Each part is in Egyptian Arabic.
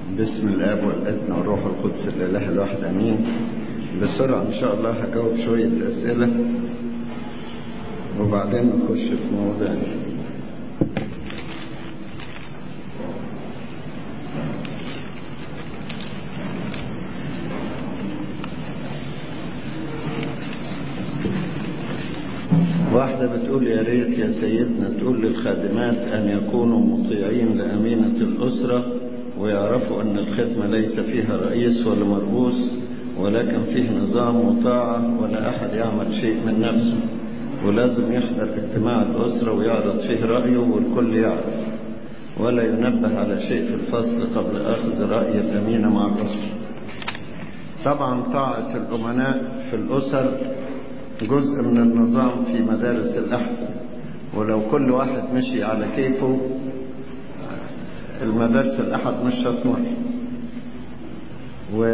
باسم الاب والابن والروح القدس الاله الواحد امين بسرعه ان شاء الله هجاوب شويه اسئله وبعدين نخش في موضوع واحدة بتقول يا ريت يا سيدنا تقول للخادمات أن يكونوا مطيعين لأمينة الأسرة ويعرفوا أن الخدمة ليس فيها رئيس ولا مرؤوس ولكن فيه نظام وطاعة ولا أحد يعمل شيء من نفسه ولازم يحضر اجتماع الأسرة ويعرض فيه رأيه والكل يعرف ولا ينبه على شيء في الفصل قبل أخذ رأي الأمينة مع الأسرة طبعا طاعة الأمناء في الأسر جزء من النظام في مدارس الأحد ولو كل واحد مشي على كيفه المدارس الأحد مش هتمر و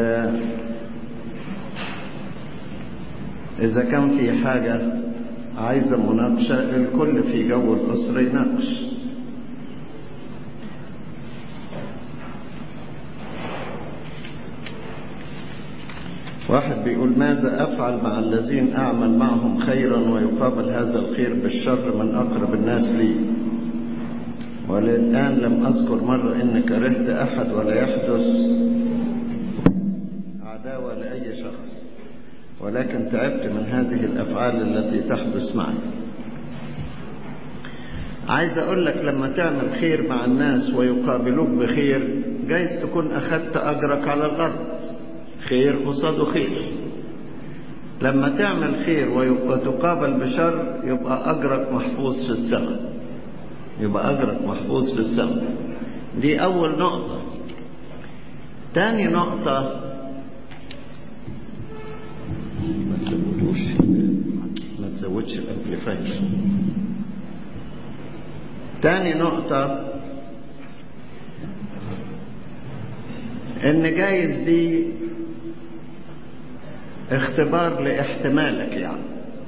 إذا كان في حاجة عايزة مناقشة الكل في جو الأسرة يناقش واحد بيقول ماذا أفعل مع الذين أعمل معهم خيرا ويقابل هذا الخير بالشر من أقرب الناس لي وللآن لم أذكر مرة إن كرهت أحد ولا يحدث عداوة لأي شخص ولكن تعبت من هذه الأفعال التي تحدث معي عايز أقول لك لما تعمل خير مع الناس ويقابلوك بخير جايز تكون أخذت أجرك على الأرض خير قصاده خير لما تعمل خير وتقابل بشر يبقى أجرك محفوظ في السماء يبقى أجرك محفوظ في السماء دي أول نقطة تاني نقطة ما تزودوش ما تزودش الامبليفاير تاني نقطة ان جايز دي اختبار لاحتمالك يعني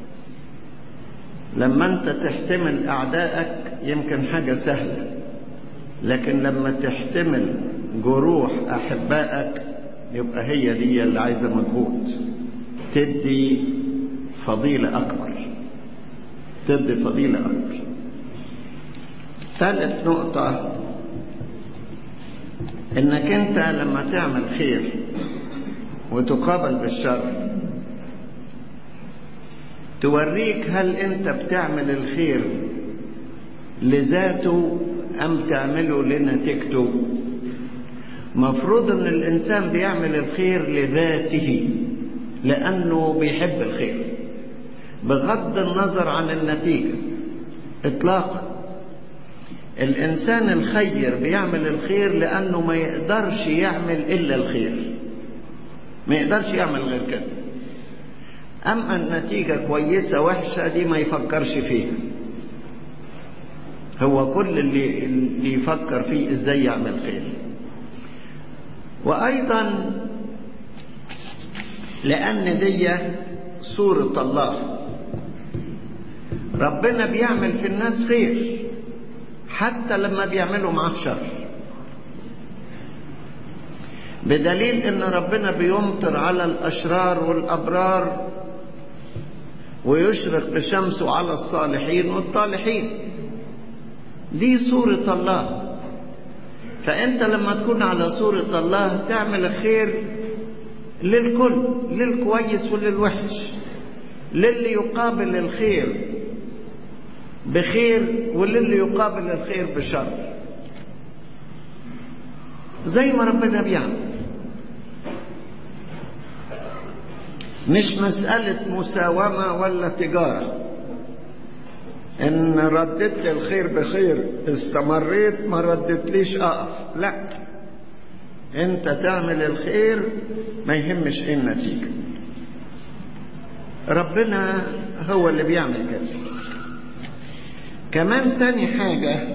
لما انت تحتمل اعدائك يمكن حاجة سهلة لكن لما تحتمل جروح احبائك يبقى هي دي اللي عايزة مجهود تدي فضيلة اكبر تدي فضيلة اكبر ثالث نقطة انك انت لما تعمل خير وتقابل بالشر توريك هل انت بتعمل الخير لذاته ام تعمله لنتيجته مفروض ان الانسان بيعمل الخير لذاته لانه بيحب الخير بغض النظر عن النتيجه اطلاقا الانسان الخير بيعمل الخير لانه ما يقدرش يعمل الا الخير ما يقدرش يعمل غير كده اما النتيجه كويسه وحشه دي ما يفكرش فيها هو كل اللي اللي يفكر فيه ازاي يعمل خير وايضا لان دي صوره الله ربنا بيعمل في الناس خير حتى لما بيعملوا معاه شر بدليل ان ربنا بيمطر على الاشرار والابرار ويشرق بشمسه على الصالحين والطالحين دي صورة الله فانت لما تكون على صورة الله تعمل الخير للكل للكويس وللوحش للي يقابل الخير بخير وللي يقابل الخير بشر زي ما ربنا بيعمل مش مسألة مساومة ولا تجارة إن ردت لي الخير بخير استمريت ما ردتليش أقف لا أنت تعمل الخير ما يهمش إيه النتيجة ربنا هو اللي بيعمل كده كمان تاني حاجة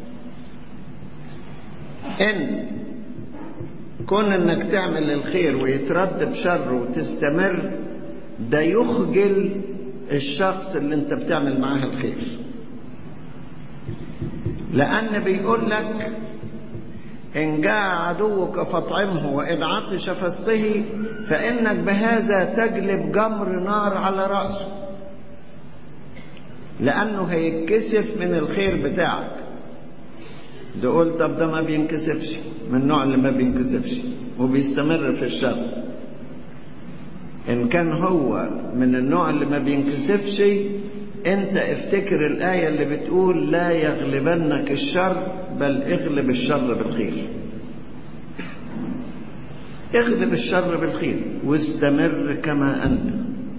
إن كون إنك تعمل الخير ويترد بشر وتستمر ده يخجل الشخص اللي أنت بتعمل معاه الخير لأن بيقول لك إن جاء عدوك فاطعمه وإن عطش فاسقه فإنك بهذا تجلب جمر نار على رأسه لأنه هيتكسف من الخير بتاعك تقول طب ده ما بينكسفش من النوع اللي ما بينكسفش وبيستمر في الشر إن كان هو من النوع اللي ما بينكسفش أنت افتكر الآية اللي بتقول لا يغلبنك الشر بل اغلب الشر بالخير اغلب الشر بالخير واستمر كما أنت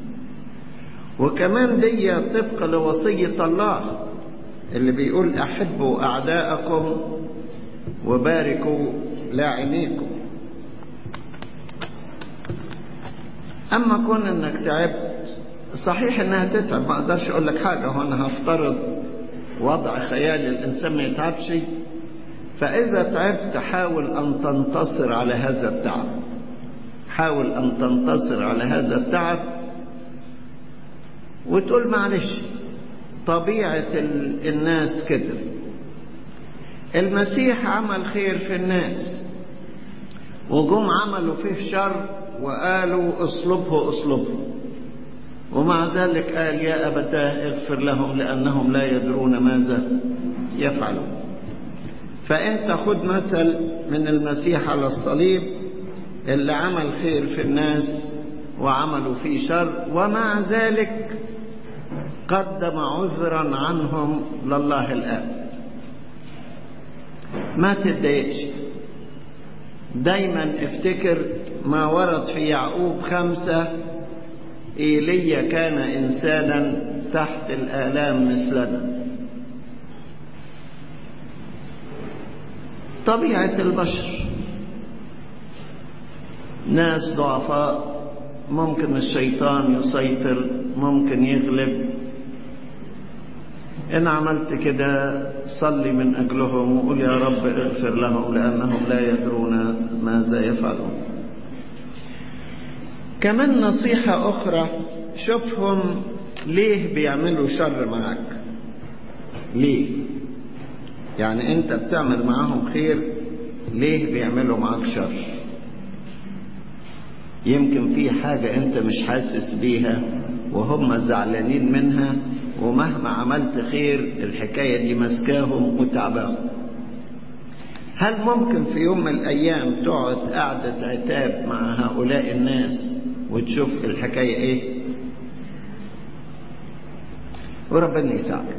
وكمان دي طبق لوصية الله اللي بيقول أحبوا أعداءكم وباركوا لاعنيكم أما كون إنك تعبت صحيح إنها تتعب ما أقدرش أقول لك حاجة هو أنا هفترض وضع خيالي الإنسان ما يتعبش فإذا تعبت حاول أن تنتصر على هذا التعب حاول أن تنتصر على هذا التعب وتقول معلش طبيعة الناس كده المسيح عمل خير في الناس وجم عملوا فيه شر وقالوا اصلبه اصلبه ومع ذلك قال يا أبتاه اغفر لهم لأنهم لا يدرون ماذا يفعلون فأنت خد مثل من المسيح على الصليب اللي عمل خير في الناس وعملوا فيه شر ومع ذلك قدم عذرا عنهم لله الآب ما تتضايقش دايما افتكر ما ورد في يعقوب خمسة إيليا كان إنسانا تحت الآلام مثلنا طبيعة البشر ناس ضعفاء ممكن الشيطان يسيطر ممكن يغلب إن عملت كده صلي من أجلهم وقول يا رب اغفر لهم لأنهم لا يدرون ماذا يفعلون كمان نصيحة أخرى شوفهم ليه بيعملوا شر معك ليه يعني أنت بتعمل معاهم خير ليه بيعملوا معاك شر يمكن في حاجة أنت مش حاسس بيها وهم زعلانين منها ومهما عملت خير الحكاية دي مسكاهم وتعباهم هل ممكن في يوم من الأيام تقعد قعدة عتاب مع هؤلاء الناس وتشوف الحكاية إيه وربنا يساعدك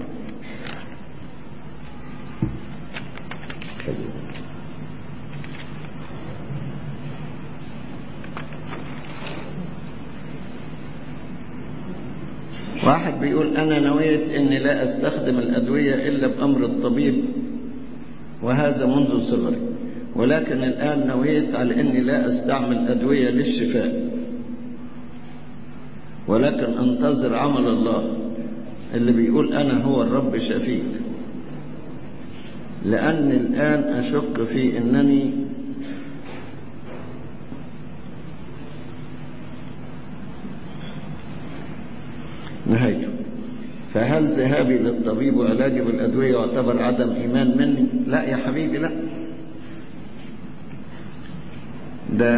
واحد بيقول أنا نويت أني لا أستخدم الأدوية إلا بأمر الطبيب وهذا منذ صغري ولكن الآن نويت على أني لا أستعمل أدوية للشفاء ولكن أنتظر عمل الله اللي بيقول أنا هو الرب شفيك لأني الآن أشك في أنني نهايته فهل ذهابي للطبيب وعلاجي بالأدوية يعتبر عدم إيمان مني لا يا حبيبي لا ده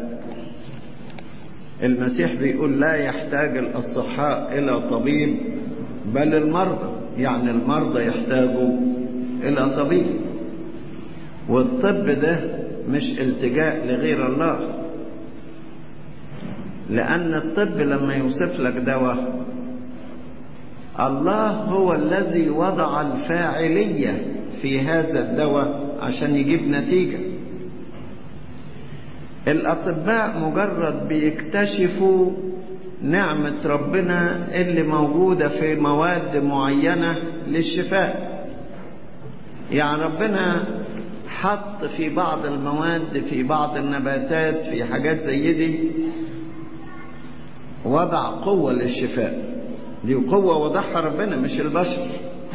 المسيح بيقول لا يحتاج الأصحاء إلى طبيب بل المرضى يعني المرضى يحتاجوا إلى طبيب والطب ده مش التجاء لغير الله لأن الطب لما يوصف لك دواء الله هو الذي وضع الفاعلية في هذا الدواء عشان يجيب نتيجة الأطباء مجرد بيكتشفوا نعمة ربنا اللي موجودة في مواد معينة للشفاء يعني ربنا حط في بعض المواد في بعض النباتات في حاجات زي دي وضع قوة للشفاء دي قوة وضعها ربنا مش البشر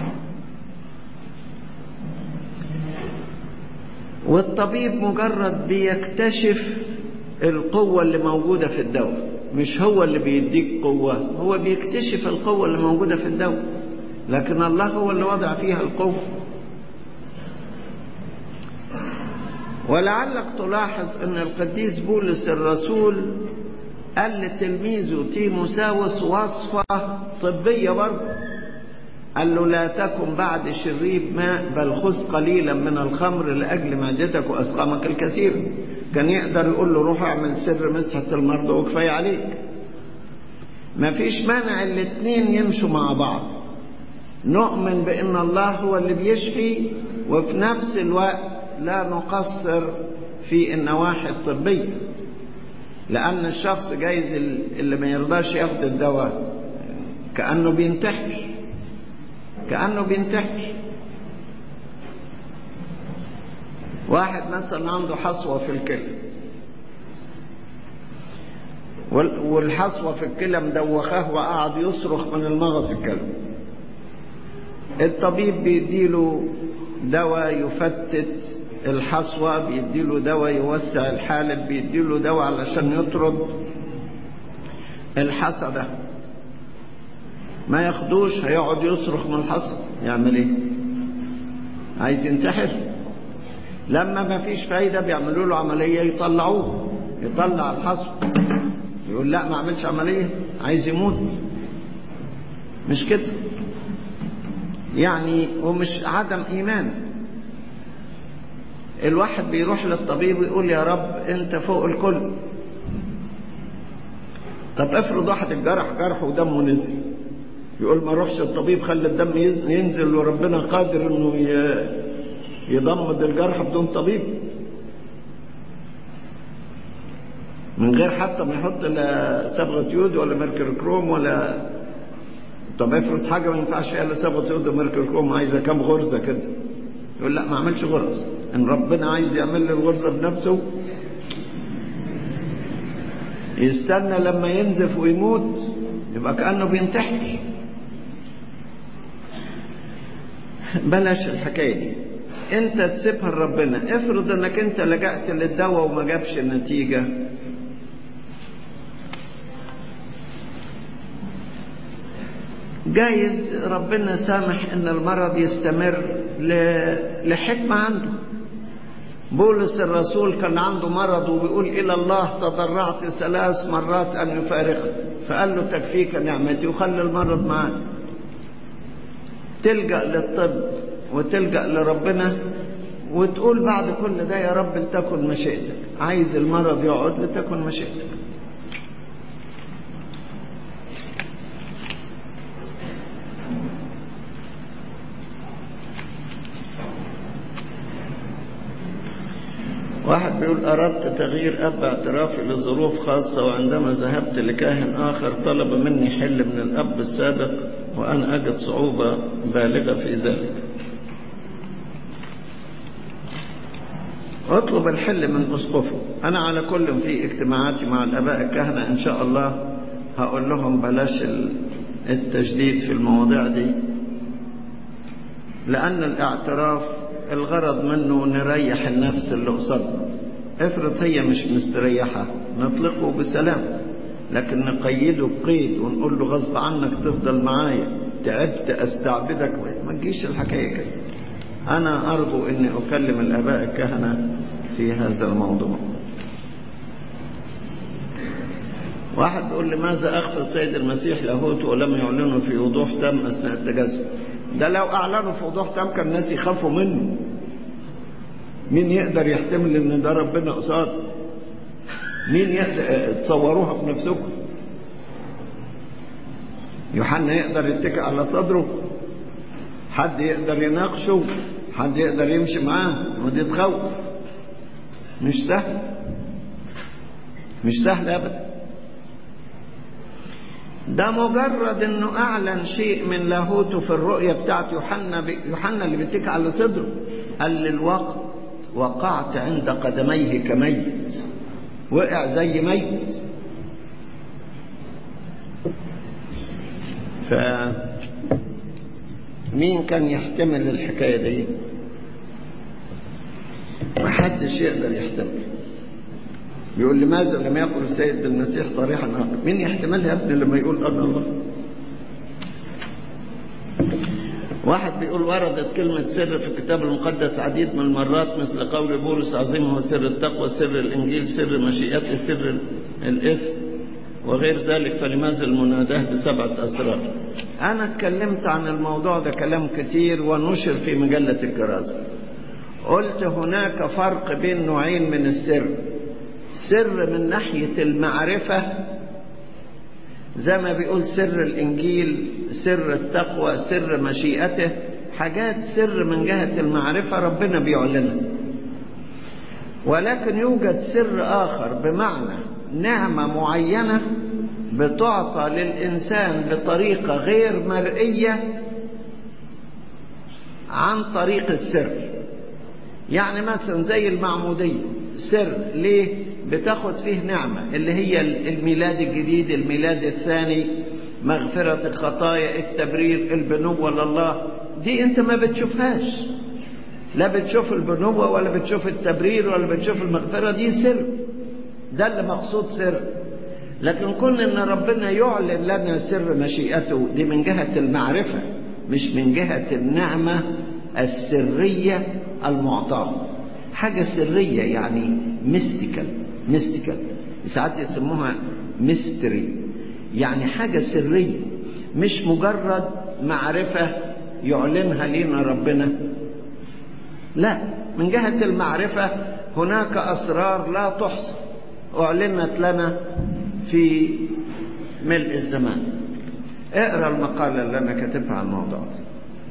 والطبيب مجرد بيكتشف القوة اللي موجودة في الدواء مش هو اللي بيديك قوة هو بيكتشف القوة اللي موجودة في الدواء لكن الله هو اللي وضع فيها القوة ولعلك تلاحظ ان القديس بولس الرسول قال لتلميذه تيموساوس وصفة طبية برضه قال له لا تكن بعد شريب ماء بل خذ قليلا من الخمر لأجل معدتك وأسقامك الكثير كان يقدر يقول له روح اعمل سر مسحة المرضى وكفاية عليك ما فيش مانع الاثنين يمشوا مع بعض نؤمن بأن الله هو اللي بيشفي وفي نفس الوقت لا نقصر في النواحي الطبية لأن الشخص جايز اللي ما يرضاش ياخد الدواء كأنه بينتحر كأنه بينتحر واحد مثلا عنده حصوة في الكلى والحصوة في الكلى مدوخاه وقعد يصرخ من المغص الكلى الطبيب بيديله دواء يفتت الحصوة بيديله دواء يوسع الحالب بيديله دواء علشان يطرد الحصى ده ما ياخدوش هيقعد يصرخ من الحصى يعمل ايه عايز ينتحر لما ما فيش فايدة بيعملوا له عملية يطلعوه يطلع الحصى يقول لا ما عملش عملية عايز يموت مش كده يعني ومش عدم إيمان الواحد بيروح للطبيب ويقول يا رب انت فوق الكل طب افرض واحد الجرح جرح ودمه نزل يقول ما اروحش الطبيب خلي الدم ينزل وربنا قادر انه يضمد الجرح بدون طبيب من غير حتى ما يحط لا صبغه يود ولا ميركوري كروم ولا طب افرض حاجه ما ينفعش فيها الا صبغه يود وميركوري كروم عايزه كام غرزه كده يقول لا ما اعملش غرز ان ربنا عايز يعمل لي الغرزه بنفسه يستنى لما ينزف ويموت يبقى كانه بينتحر بلاش الحكايه دي انت تسيبها لربنا افرض انك انت لجأت للدواء وما جابش النتيجه جايز ربنا سامح ان المرض يستمر لحكمة عنده بولس الرسول كان عنده مرض وبيقول إلى الله تضرعت ثلاث مرات أن يفارقه فقال له تكفيك نعمتي وخلي المرض معاك تلجأ للطب وتلجأ لربنا وتقول بعد كل ده يا رب لتكن مشيئتك عايز المرض يقعد لتكن مشيئتك واحد بيقول أردت تغيير أب اعترافي لظروف خاصة وعندما ذهبت لكاهن آخر طلب مني حل من الأب السابق وأنا أجد صعوبة بالغة في ذلك اطلب الحل من أسقفه أنا على كل في اجتماعاتي مع الآباء الكهنة إن شاء الله هقول لهم بلاش التجديد في المواضيع دي لأن الاعتراف الغرض منه نريح النفس اللي قصادنا افرض هي مش مستريحة نطلقه بسلام لكن نقيده بقيد ونقول له غصب عنك تفضل معايا تعبت استعبدك ما تجيش الحكاية كده أنا أرجو أني أكلم الآباء الكهنة في هذا الموضوع واحد بيقول لماذا أخفى السيد المسيح لاهوته ولم يعلنه في وضوح تام أثناء التجسد ده لو أعلنوا في وضوح تام كان الناس يخافوا منه مين يقدر يحتمل ان ده ربنا قصاد مين يقدر تصوروها بنفسكم يوحنا يقدر يتكئ على صدره حد يقدر يناقشه حد يقدر يمشي معاه ودي تخوف مش سهل مش سهل ابدا ده مجرد انه اعلن شيء من لاهوته في الرؤية بتاعت يوحنا يوحنا اللي بيتكئ على صدره قال للوقت وقعت عند قدميه كميت وقع زي ميت ف مين كان يحتمل الحكاية دي محدش يقدر يحتمل بيقول لماذا لم يقل السيد المسيح صريحا مين يحتملها يا ابني لما يقول أنا الله واحد بيقول وردت كلمة سر في الكتاب المقدس عديد من المرات مثل قول بولس عظيم هو سر التقوى سر الإنجيل سر مشيئته سر الإثم وغير ذلك فلماذا المناداة بسبعة أسرار أنا اتكلمت عن الموضوع ده كلام كتير ونشر في مجلة الكراسة قلت هناك فرق بين نوعين من السر سر من ناحية المعرفة زي ما بيقول سر الإنجيل سر التقوى سر مشيئته حاجات سر من جهة المعرفة ربنا بيعلنها ولكن يوجد سر آخر بمعنى نعمة معينة بتعطى للإنسان بطريقة غير مرئية عن طريق السر يعني مثلا زي المعمودية سر ليه بتاخد فيه نعمة اللي هي الميلاد الجديد الميلاد الثاني مغفرة الخطايا التبرير البنوة لله دي انت ما بتشوفهاش لا بتشوف البنوة ولا بتشوف التبرير ولا بتشوف المغفرة دي سر ده اللي مقصود سر لكن كون ان ربنا يعلن لنا سر مشيئته دي من جهة المعرفة مش من جهة النعمة السرية المعطاة حاجة سرية يعني ميستيكال ميستيكال ساعات يسموها ميستري يعني حاجة سرية مش مجرد معرفة يعلنها لنا ربنا لا من جهة المعرفة هناك أسرار لا تحصى أعلنت لنا في ملء الزمان اقرا المقالة اللي أنا كاتبها عن الموضوع ده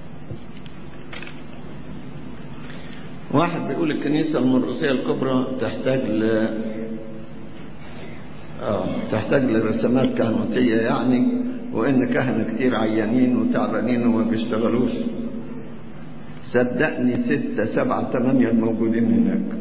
واحد بيقول الكنيسة المرقسية الكبرى تحتاج ل آه تحتاج لرسمات كهنوتية يعني وإن كهنة كتير عيانين وتعبانين وما بيشتغلوش صدقني ستة سبعة ثمانية الموجودين هناك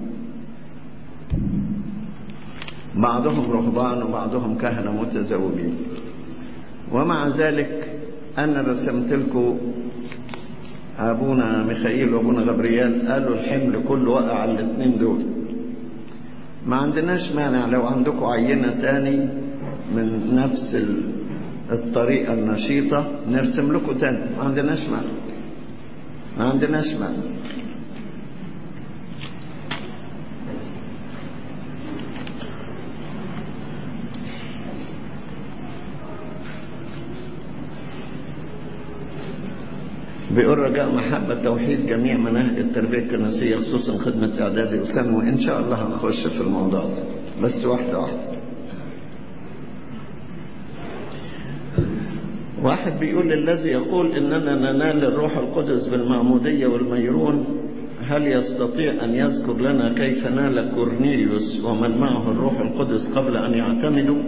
بعضهم رهبان وبعضهم كهنة متزوجين ومع ذلك أنا رسمت لكم أبونا ميخائيل وأبونا غبريال قالوا الحمل كله وقع على الاثنين دول ما عندناش مانع لو عندكم عينة تاني من نفس الطريقة النشيطة نرسم لكم تاني ما عندناش مانع ما عندناش مانع بيقول رجاء محبة توحيد جميع مناهج التربية الكنسية خصوصا خدمة إعدادي وثانوي إن شاء الله هنخش في الموضوع ده بس واحدة واحدة واحد بيقول الذي يقول إننا ننال الروح القدس بالمعمودية والميرون هل يستطيع أن يذكر لنا كيف نال كورنيليوس ومن معه الروح القدس قبل أن يعتمدوا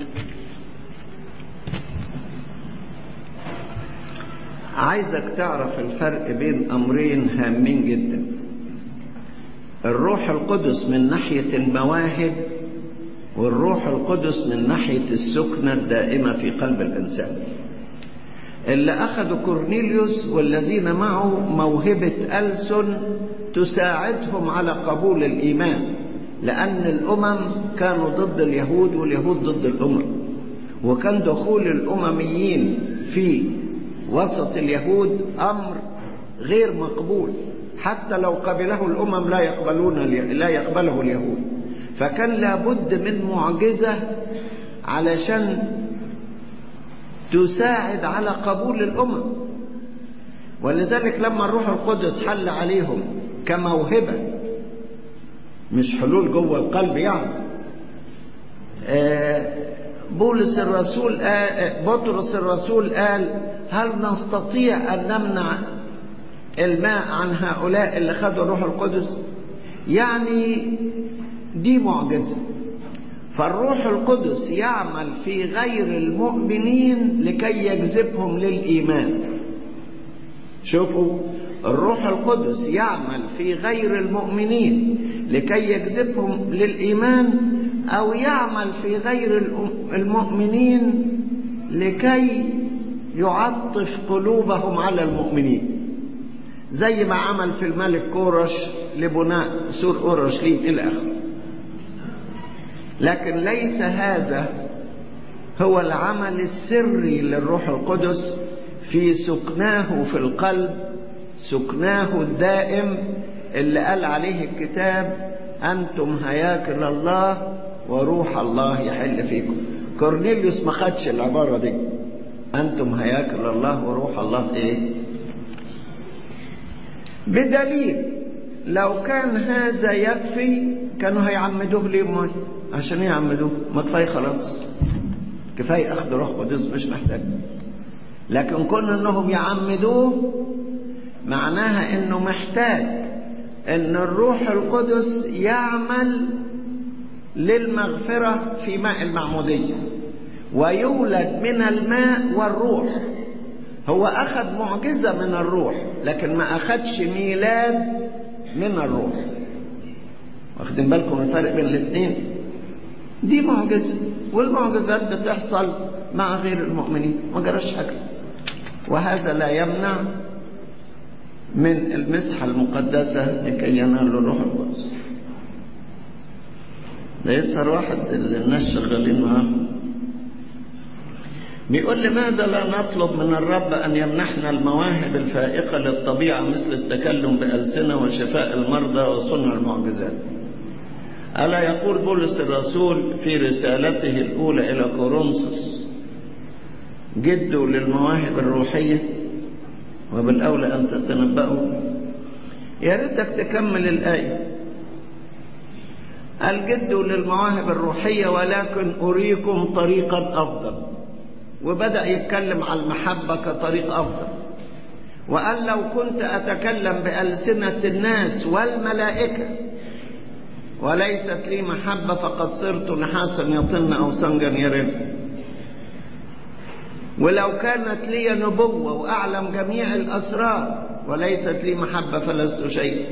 عايزك تعرف الفرق بين أمرين هامين جدا الروح القدس من ناحية المواهب والروح القدس من ناحية السكنة الدائمة في قلب الإنسان اللي أخذوا كورنيليوس والذين معه موهبة ألسن تساعدهم على قبول الإيمان لأن الأمم كانوا ضد اليهود واليهود ضد الأمم وكان دخول الأمميين في وسط اليهود أمر غير مقبول حتى لو قبله الأمم لا يقبلون لا يقبله اليهود فكان لابد من معجزة علشان تساعد على قبول الأمم ولذلك لما الروح القدس حل عليهم كموهبة مش حلول جوه القلب يعني بولس الرسول قال بطرس الرسول قال هل نستطيع أن نمنع الماء عن هؤلاء اللي خدوا الروح القدس يعني دي معجزة فالروح القدس يعمل في غير المؤمنين لكي يجذبهم للإيمان شوفوا الروح القدس يعمل في غير المؤمنين لكي يجذبهم للإيمان أو يعمل في غير المؤمنين لكي يعطف قلوبهم على المؤمنين زي ما عمل في الملك كورش لبناء سور أورشليم إلى آخره لكن ليس هذا هو العمل السري للروح القدس في سكناه في القلب سكناه الدائم اللي قال عليه الكتاب أنتم هياكل الله وروح الله يحل فيكم كورنيليوس ما خدش العبارة دي أنتم هياكل الله وروح الله إيه بدليل لو كان هذا يكفي كانوا هيعمدوه ليه مول عشان يعمدوه ما كفايه خلاص كفايه اخذ روح قدس مش محتاج لكن كون انهم يعمدوه معناها انه محتاج ان الروح القدس يعمل للمغفرة في ماء المعمودية ويولد من الماء والروح هو أخذ معجزة من الروح لكن ما أخذش ميلاد من الروح واخدين بالكم الفرق بين الاثنين دي معجزة والمعجزات بتحصل مع غير المؤمنين ما جراش حاجة وهذا لا يمنع من المسحة المقدسة لكي ينالوا الروح القدس ده يسهر واحد اللي الناس شغالين معاه بيقول لماذا لا نطلب من الرب أن يمنحنا المواهب الفائقة للطبيعة مثل التكلم بألسنة وشفاء المرضى وصنع المعجزات ألا يقول بولس الرسول في رسالته الأولى إلى كورنثوس جدوا للمواهب الروحية وبالأولى أن تتنبأوا يا ريتك تكمل الآية الجد للمواهب الروحية ولكن أريكم طريقا أفضل وبدأ يتكلم على المحبة كطريق أفضل وقال لو كنت أتكلم بألسنة الناس والملائكة وليست لي محبة فقد صرت نحاسا يطن أو سنجا يرن ولو كانت لي نبوة وأعلم جميع الأسرار وليست لي محبة فلست شيء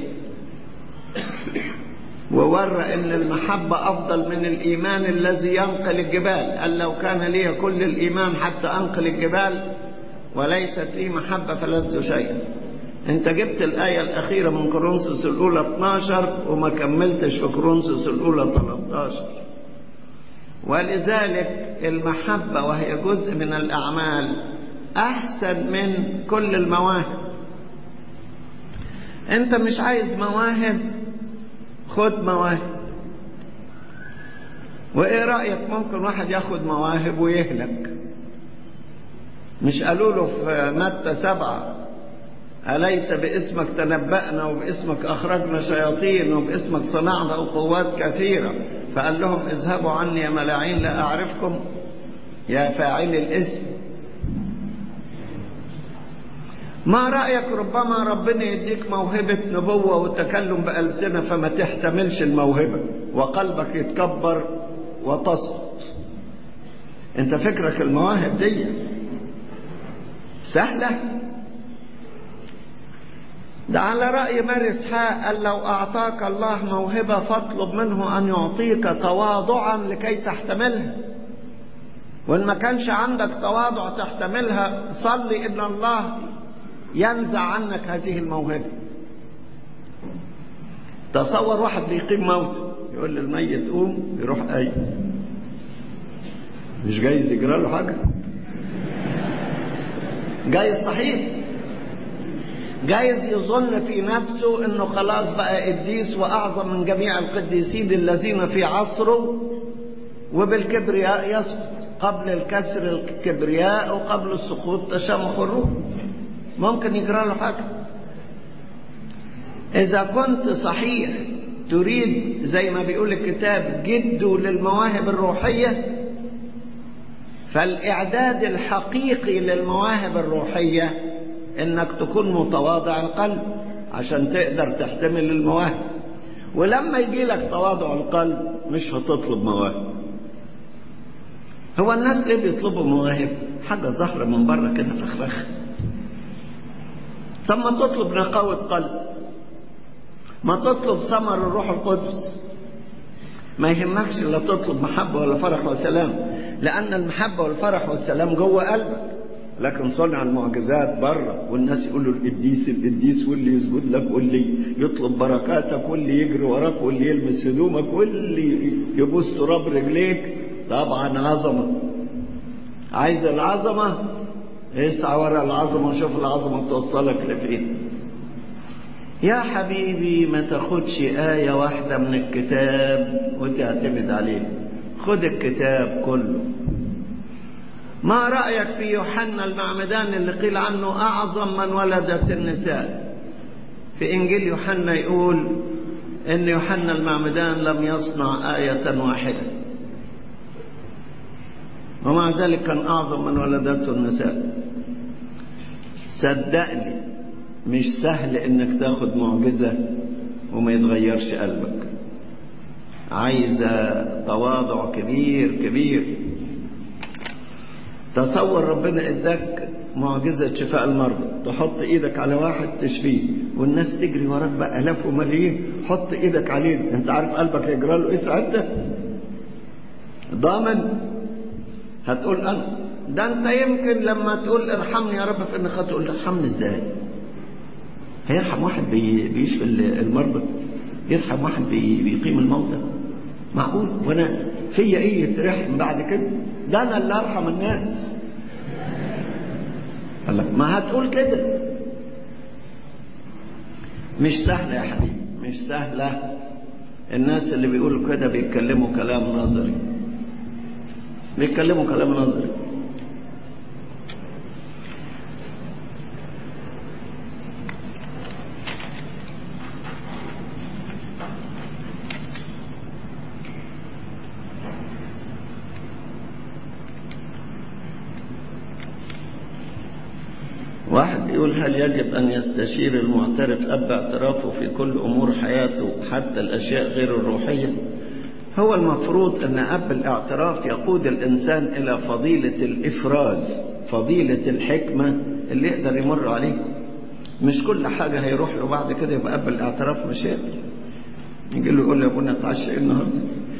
وورى ان المحبة افضل من الايمان الذي ينقل الجبال قال لو كان لي كل الايمان حتى انقل الجبال وليست لي محبة فلست شيئا انت جبت الآية الأخيرة من كورنثوس الأولى 12 وما كملتش في كورنثوس الأولى 13 ولذلك المحبة وهي جزء من الأعمال أحسن من كل المواهب أنت مش عايز مواهب خد مواهب وإيه رأيك ممكن واحد ياخد مواهب ويهلك مش قالوا له في متى سبعة أليس باسمك تنبأنا وباسمك أخرجنا شياطين وباسمك صنعنا قوات كثيرة فقال لهم اذهبوا عني يا ملاعين لا أعرفكم يا فاعل الاسم ما رأيك ربما ربنا يديك موهبة نبوة وتكلم بألسنة فما تحتملش الموهبة وقلبك يتكبر وتسقط انت فكرك المواهب دي سهلة ده على رأي ماري اسحاق قال لو أعطاك الله موهبة فاطلب منه أن يعطيك تواضعا لكي تحتملها وإن ما كانش عندك تواضع تحتملها صلي إن الله ينزع عنك هذه الموهبة تصور واحد بيقيم موته يقول للميت قوم يروح قايم مش جايز يجرى له حاجة جايز صحيح جايز يظن في نفسه انه خلاص بقى قديس واعظم من جميع القديسين الذين في عصره وبالكبرياء يسقط قبل الكسر الكبرياء وقبل السقوط تشامخ الروح ممكن يجرى له حاجة إذا كنت صحيح تريد زي ما بيقول الكتاب جدوا للمواهب الروحية فالإعداد الحقيقي للمواهب الروحية إنك تكون متواضع القلب عشان تقدر تحتمل المواهب ولما يجي لك تواضع القلب مش هتطلب مواهب هو الناس ليه بيطلبوا مواهب حاجة ظاهرة من بره كده فخفخ طب ما تطلب نقاوة قلب ما تطلب ثمر الروح القدس ما يهمكش لا تطلب محبة ولا فرح وسلام لأن المحبة والفرح والسلام جوه قلبك لكن صنع المعجزات بره والناس يقولوا القديس القديس واللي يسجد لك واللي يطلب بركاتك واللي يجري وراك واللي يلمس هدومك واللي يبوس تراب رجليك طبعا عظمة عايز العظمة اسعى ورا العظمة وشوف العظمة توصلك لفين يا حبيبي ما تاخدش آية واحدة من الكتاب وتعتمد عليه خد الكتاب كله ما رأيك في يوحنا المعمدان اللي قيل عنه أعظم من ولدت النساء في إنجيل يوحنا يقول إن يوحنا المعمدان لم يصنع آية واحدة ومع ذلك كان أعظم من ولدته النساء صدقني مش سهل إنك تاخد معجزة وما يتغيرش قلبك عايزة تواضع كبير كبير تصور ربنا اداك معجزة شفاء المرضى تحط ايدك على واحد تشفيه والناس تجري وراك بقى الاف وملايين حط ايدك عليه انت عارف قلبك يجرى له ايه ساعتها ضامن هتقول انا ده انت يمكن لما تقول ارحمني يا رب في انك هتقول ارحمني ازاي هيرحم واحد بي بيشفي المرضى يرحم واحد بي بيقيم الموتى معقول وانا فيا ايه يترحم بعد كده ده انا اللي ارحم الناس قال لك ما هتقول كده مش سهلة يا حبيبي مش سهلة الناس اللي بيقولوا كده بيتكلموا كلام نظري بيتكلموا كلام نظري واحد بيقول هل يجب أن يستشير المعترف أب اعترافه في كل أمور حياته حتى الأشياء غير الروحية هو المفروض أن أب الاعتراف يقود الإنسان إلى فضيلة الإفراز فضيلة الحكمة اللي يقدر يمر عليه مش كل حاجة هيروح له بعد كده يبقى أب الاعتراف مش يقدر يجي له يقول له يا ابونا اتعشى ايه النهارده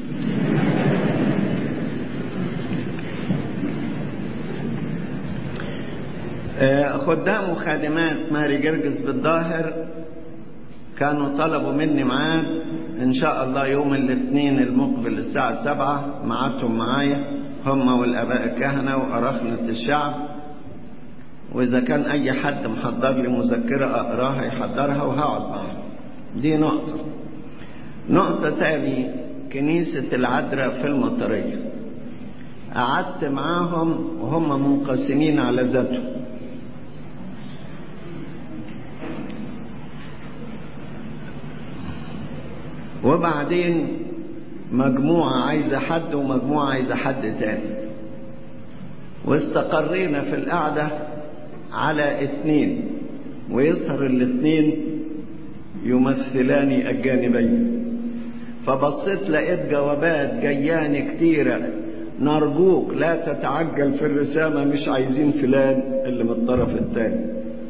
خدام وخادمات ماري جرجس بالظاهر كانوا طلبوا مني ميعاد ان شاء الله يوم الاثنين المقبل الساعة سبعة ميعادهم معايا هم والاباء الكهنة وأراخنة الشعب واذا كان اي حد محضر لي مذكرة اقراها يحضرها وهقعد معاهم دي نقطة نقطة تاني كنيسة العذراء في المطرية قعدت معاهم وهم منقسمين على ذاتهم وبعدين مجموعة عايزة حد ومجموعة عايزة حد تاني واستقرينا في القعدة على اتنين ويظهر الاتنين يمثلان الجانبين فبصيت لقيت جوابات جياني كتيرة نرجوك لا تتعجل في الرسالة مش عايزين فلان اللي من الطرف التاني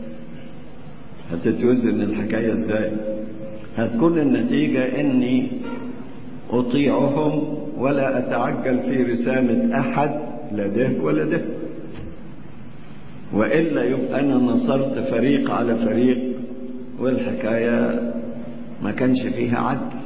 هتتوزن الحكاية ازاي هتكون النتيجة اني اطيعهم ولا اتعجل في رسالة احد لا ده ولا ده والا يبقى انا نصرت فريق على فريق والحكاية ما كانش فيها عدل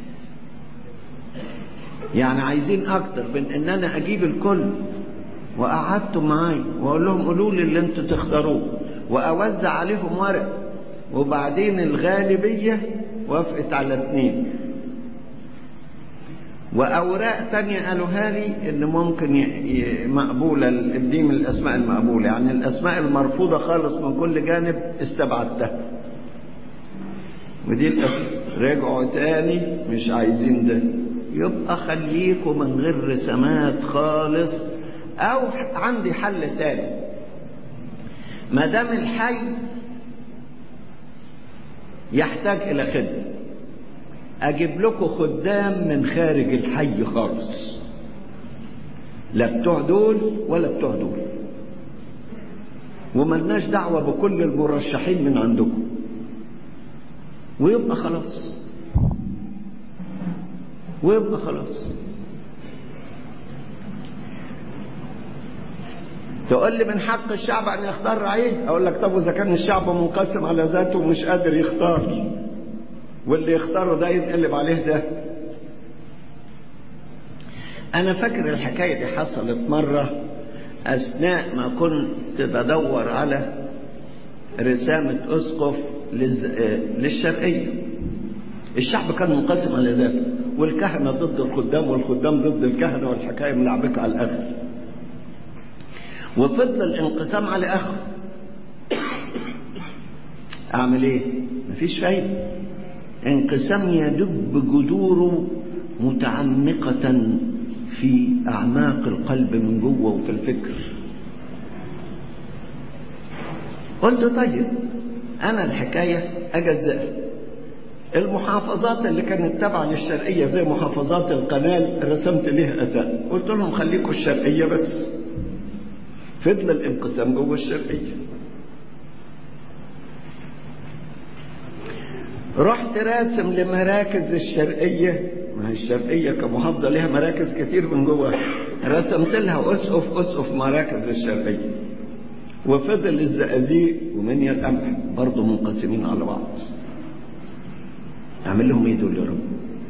يعني عايزين اكتر من ان انا اجيب الكل وقعدتوا معايا واقول لهم قولوا لي اللي انتوا تختاروه واوزع عليهم ورق وبعدين الغالبيه وافقت على اتنين واوراق تانية قالوها لي ان ممكن ي... مقبولة دي من الاسماء المقبولة يعني الاسماء المرفوضة خالص من كل جانب استبعدتها ودي الاسماء رجعوا تاني مش عايزين ده يبقى خليكوا من غير رسمات خالص او عندي حل تاني ما دام الحي يحتاج الى خدمه اجيب لكم خدام من خارج الحي خالص لا بتوع دول ولا بتوع دول وملناش دعوه بكل المرشحين من عندكم ويبقى خلاص ويبقى خلاص تقول لي من حق الشعب ان يختار رعيه اقول لك طب واذا كان الشعب منقسم على ذاته ومش قادر يختار واللي يختاره ده ينقلب عليه ده انا فاكر الحكايه دي حصلت مره أثناء ما كنت بدور على رسامة أسقف للشرقية الشعب كان منقسم على ذلك والكهنة ضد الخدام والخدام ضد الكهنة والحكاية ملعبكة على الآخر وفضل الانقسام على آخر أعمل إيه؟ مفيش فايدة انقسام يدب جذوره متعمقة في أعماق القلب من جوه وفي الفكر قلت طيب أنا الحكاية أجزأها المحافظات اللي كانت تابعة للشرقية زي محافظات القنال رسمت ليها أساء قلت لهم خليكم الشرقية بس فضل الانقسام جوه الشرقية رحت راسم لمراكز الشرقية ما هي الشرقية كمحافظة لها مراكز كتير من جوه رسمت لها أسقف أسقف مراكز الشرقية وفضل الزقازيق ومنيا القمح برضه منقسمين على بعض اعمل لهم ايه دول يا رب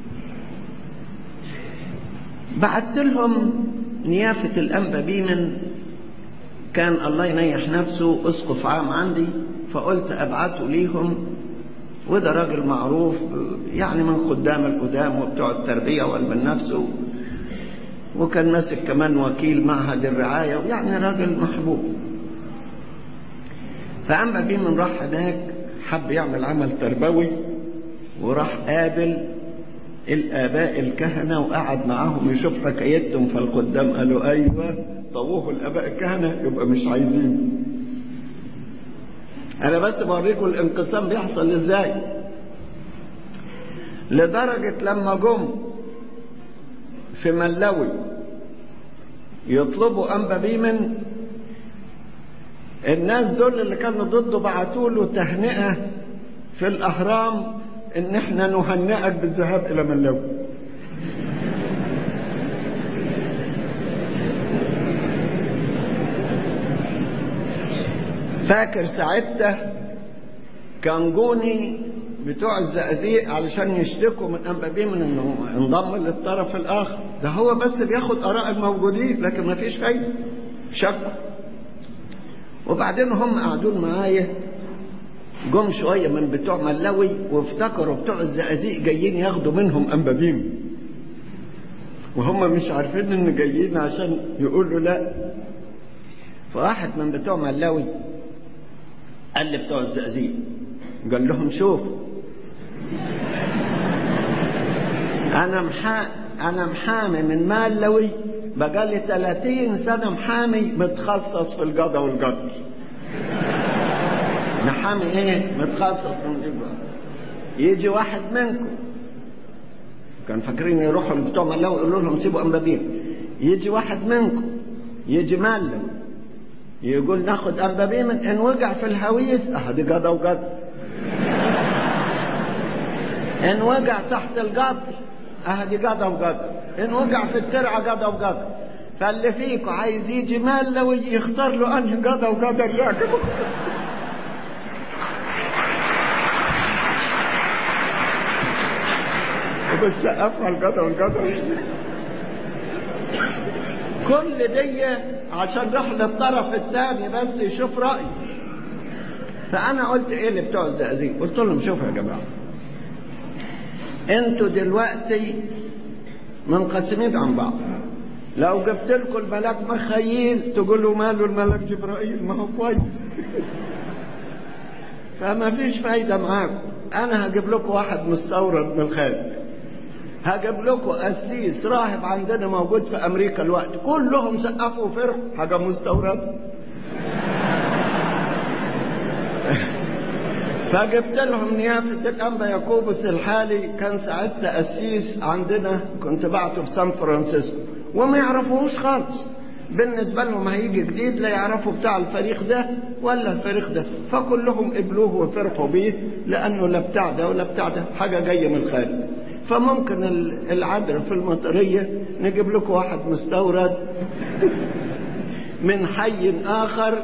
بعت لهم نيافة الأنبا بيمن كان الله ينيح نفسه أسقف عام عندي فقلت أبعته ليهم وده راجل معروف يعني من خدام القدام وبتوع التربية وعلم النفس وكان ماسك كمان وكيل معهد الرعاية يعني راجل محبوب فأنبا بيمن راح هناك حب يعمل عمل تربوي وراح قابل الآباء الكهنة وقعد معاهم يشوف حكايتهم فالقدام قالوا أيوة طووه الآباء الكهنة يبقى مش عايزين أنا بس بوريكم الانقسام بيحصل إزاي لدرجة لما جم في ملوي يطلبوا أنبا بيمن الناس دول اللي كانوا ضده بعتوا له تهنئة في الأهرام إن إحنا نهنئك بالذهاب إلى ملوي فاكر ساعتها كان جوني بتوع الزقازيق علشان يشتكوا من أنبا بيمن إنه انضم للطرف الآخر ده هو بس بياخد آراء الموجودين لكن ما فيش فايدة شكوا وبعدين هم قعدون معايا جم شوية من بتوع ملوي وافتكروا بتوع الزقازيق جايين ياخدوا منهم أنبابيم وهم مش عارفين ان جايين عشان يقولوا لا فواحد من بتوع ملوي قال لي بتوع الزقازيق قال لهم شوف انا محا انا محامي من ملوي بقالي 30 سنة محامي متخصص في القضاء والقدر محامي ايه متخصص من القضاء يجي واحد منكم كان فاكرين يروحوا بتوع ملاوي يقولوا لهم سيبوا انبابين يجي واحد منكم يجي معلم يقول ناخد انبابين ان وقع في الهويس اهدي قضا وقدر ان وقع تحت القطر اهدي قضا وقدر ان وقع في الترعه قضا وقدر فاللي فيكم عايز يجي ملوي يختار له انهي قضا وقدر يعجبه وبتسقفها القضا والقدر كل دي عشان راح للطرف الثاني بس يشوف رأي فأنا قلت إيه اللي بتوع الزقازيق قلت لهم شوفوا يا جماعة انتوا دلوقتي منقسمين عن بعض لو جبت لكم الملاك مخيل تقولوا ماله الملاك جبرائيل ما هو كويس فما فيش فايدة معاكم أنا هجيب لكم واحد مستورد من الخارج هجيب لكم قسيس راهب عندنا موجود في أمريكا الوقت كلهم سقفوا وفرحوا حاجة مستوردة فجبت لهم نيافة الأنبا يعقوبس الحالي كان ساعتها قسيس عندنا كنت بعته في سان فرانسيسكو وما يعرفوهوش خالص بالنسبة لهم هيجي جديد لا يعرفوا بتاع الفريق ده ولا الفريق ده فكلهم قبلوه وفرحوا بيه لأنه لا بتاع ده ولا بتاع ده حاجة جاية من الخارج فممكن العذر في المطرية نجيب لكم واحد مستورد من حي آخر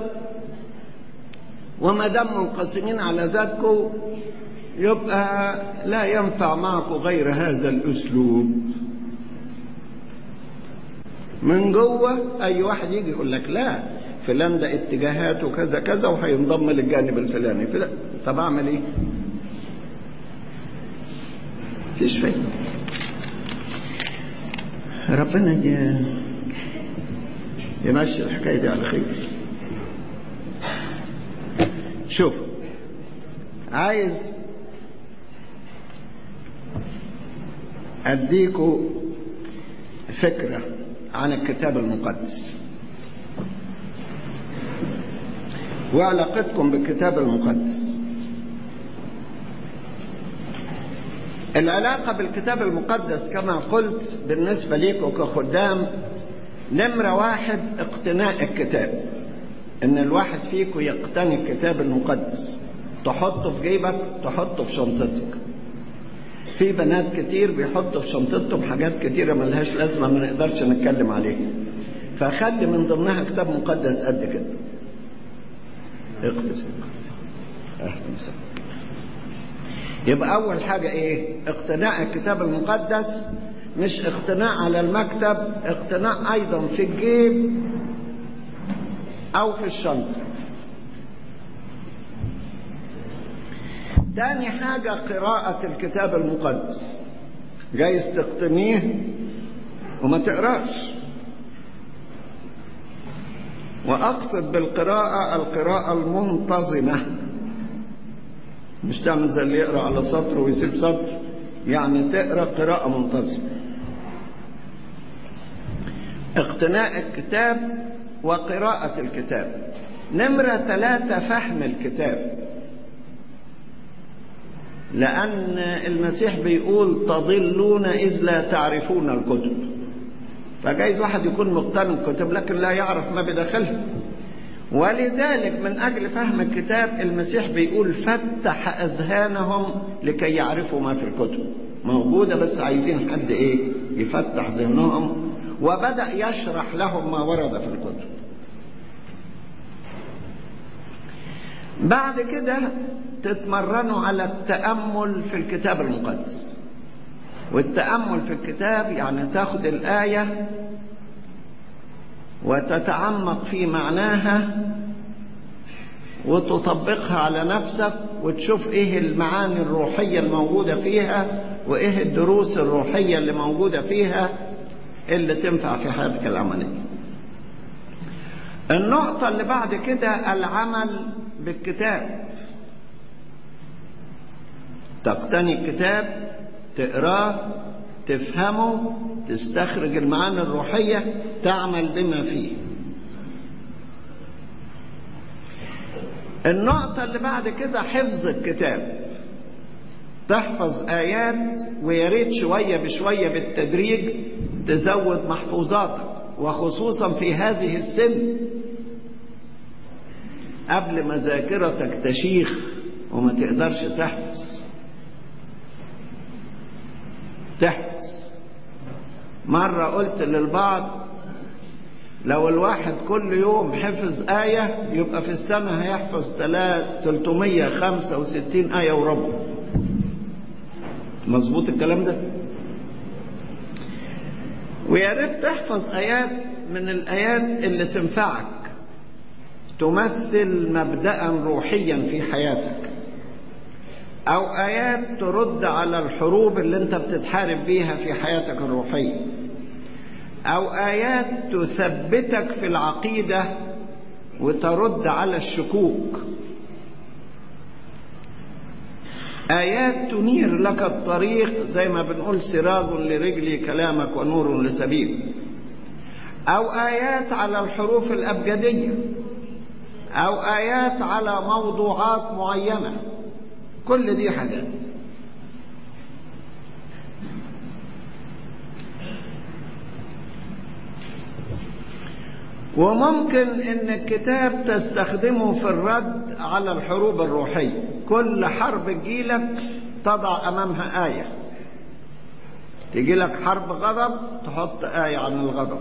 وما دام منقسمين على ذاتكم يبقى لا ينفع معكم غير هذا الأسلوب من جوه اي واحد يجي يقول لك لا فلان ده اتجاهاته كذا كذا وهينضم للجانب الفلاني فلا طب اعمل ايه مفيش فايده ربنا يمشي الحكايه دي على خير شوف عايز اديكوا فكره عن الكتاب المقدس وعلاقتكم بالكتاب المقدس العلاقة بالكتاب المقدس كما قلت بالنسبة ليكم كخدام نمرة واحد اقتناء الكتاب ان الواحد فيكم يقتني الكتاب المقدس تحطه في جيبك تحطه في شنطتك في بنات كتير بيحطوا في شنطتهم حاجات كتيرة ملهاش لازمة ما نقدرش نتكلم عليها فخلي من ضمنها كتاب مقدس قد كده اقتني اهلا وسهلا يبقى أول حاجة إيه؟ اقتناء الكتاب المقدس مش اقتناء على المكتب اقتناء أيضا في الجيب أو في الشنطة تاني حاجة قراءة الكتاب المقدس جايز تقتنيه وما تقراش وأقصد بالقراءة القراءة المنتظمة مش تعمل زي اللي يقرا على سطر ويسيب سطر يعني تقرا قراءة منتظمة اقتناء الكتاب وقراءة الكتاب نمرة ثلاثة فهم الكتاب لأن المسيح بيقول تضلون إذ لا تعرفون الكتب فجايز واحد يكون مقتنع الكتب لكن لا يعرف ما بداخلها ولذلك من أجل فهم الكتاب المسيح بيقول فتح أذهانهم لكي يعرفوا ما في الكتب موجودة بس عايزين حد إيه يفتح ذهنهم وبدأ يشرح لهم ما ورد في الكتب بعد كده تتمرنوا على التأمل في الكتاب المقدس والتأمل في الكتاب يعني تاخد الآية وتتعمق في معناها وتطبقها على نفسك وتشوف ايه المعاني الروحية الموجودة فيها وايه الدروس الروحية اللي موجودة فيها اللي تنفع في حياتك العملية النقطة اللي بعد كده العمل بالكتاب تقتني الكتاب تقراه تفهمه تستخرج المعاني الروحية تعمل بما فيه النقطة اللي بعد كده حفظ الكتاب تحفظ آيات ويا ريت شوية بشوية بالتدريج تزود محفوظاتك وخصوصا في هذه السن قبل ما ذاكرتك تشيخ وما تقدرش تحفظ تحفظ مرة قلت للبعض لو الواحد كل يوم حفظ آية يبقى في السنة هيحفظ 365 آية وربع مظبوط الكلام ده ويا ريت تحفظ آيات من الآيات اللي تنفعك تمثل مبدأ روحيا في حياتك أو آيات ترد على الحروب اللي أنت بتتحارب بيها في حياتك الروحية أو آيات تثبتك في العقيدة وترد على الشكوك آيات تنير لك الطريق زي ما بنقول سراج لرجلي كلامك ونور لسبيل أو آيات على الحروف الأبجدية أو آيات على موضوعات معينة كل دي حاجات وممكن ان الكتاب تستخدمه في الرد على الحروب الروحية كل حرب تجيلك تضع امامها آية تجيلك حرب غضب تحط آية عن الغضب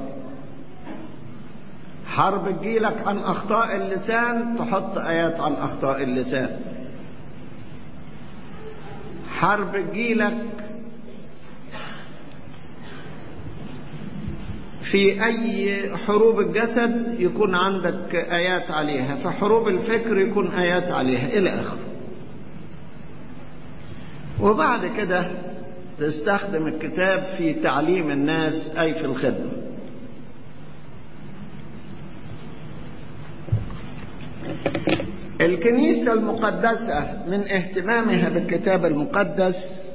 حرب تجيلك عن اخطاء اللسان تحط ايات عن اخطاء اللسان حرب تجيلك في أي حروب الجسد يكون عندك آيات عليها في حروب الفكر يكون آيات عليها إلى آخره وبعد كده تستخدم الكتاب في تعليم الناس أي في الخدمة الكنيسة المقدسة من اهتمامها بالكتاب المقدس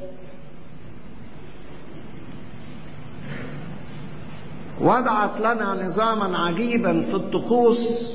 وضعت لنا نظاما عجيبا في الطقوس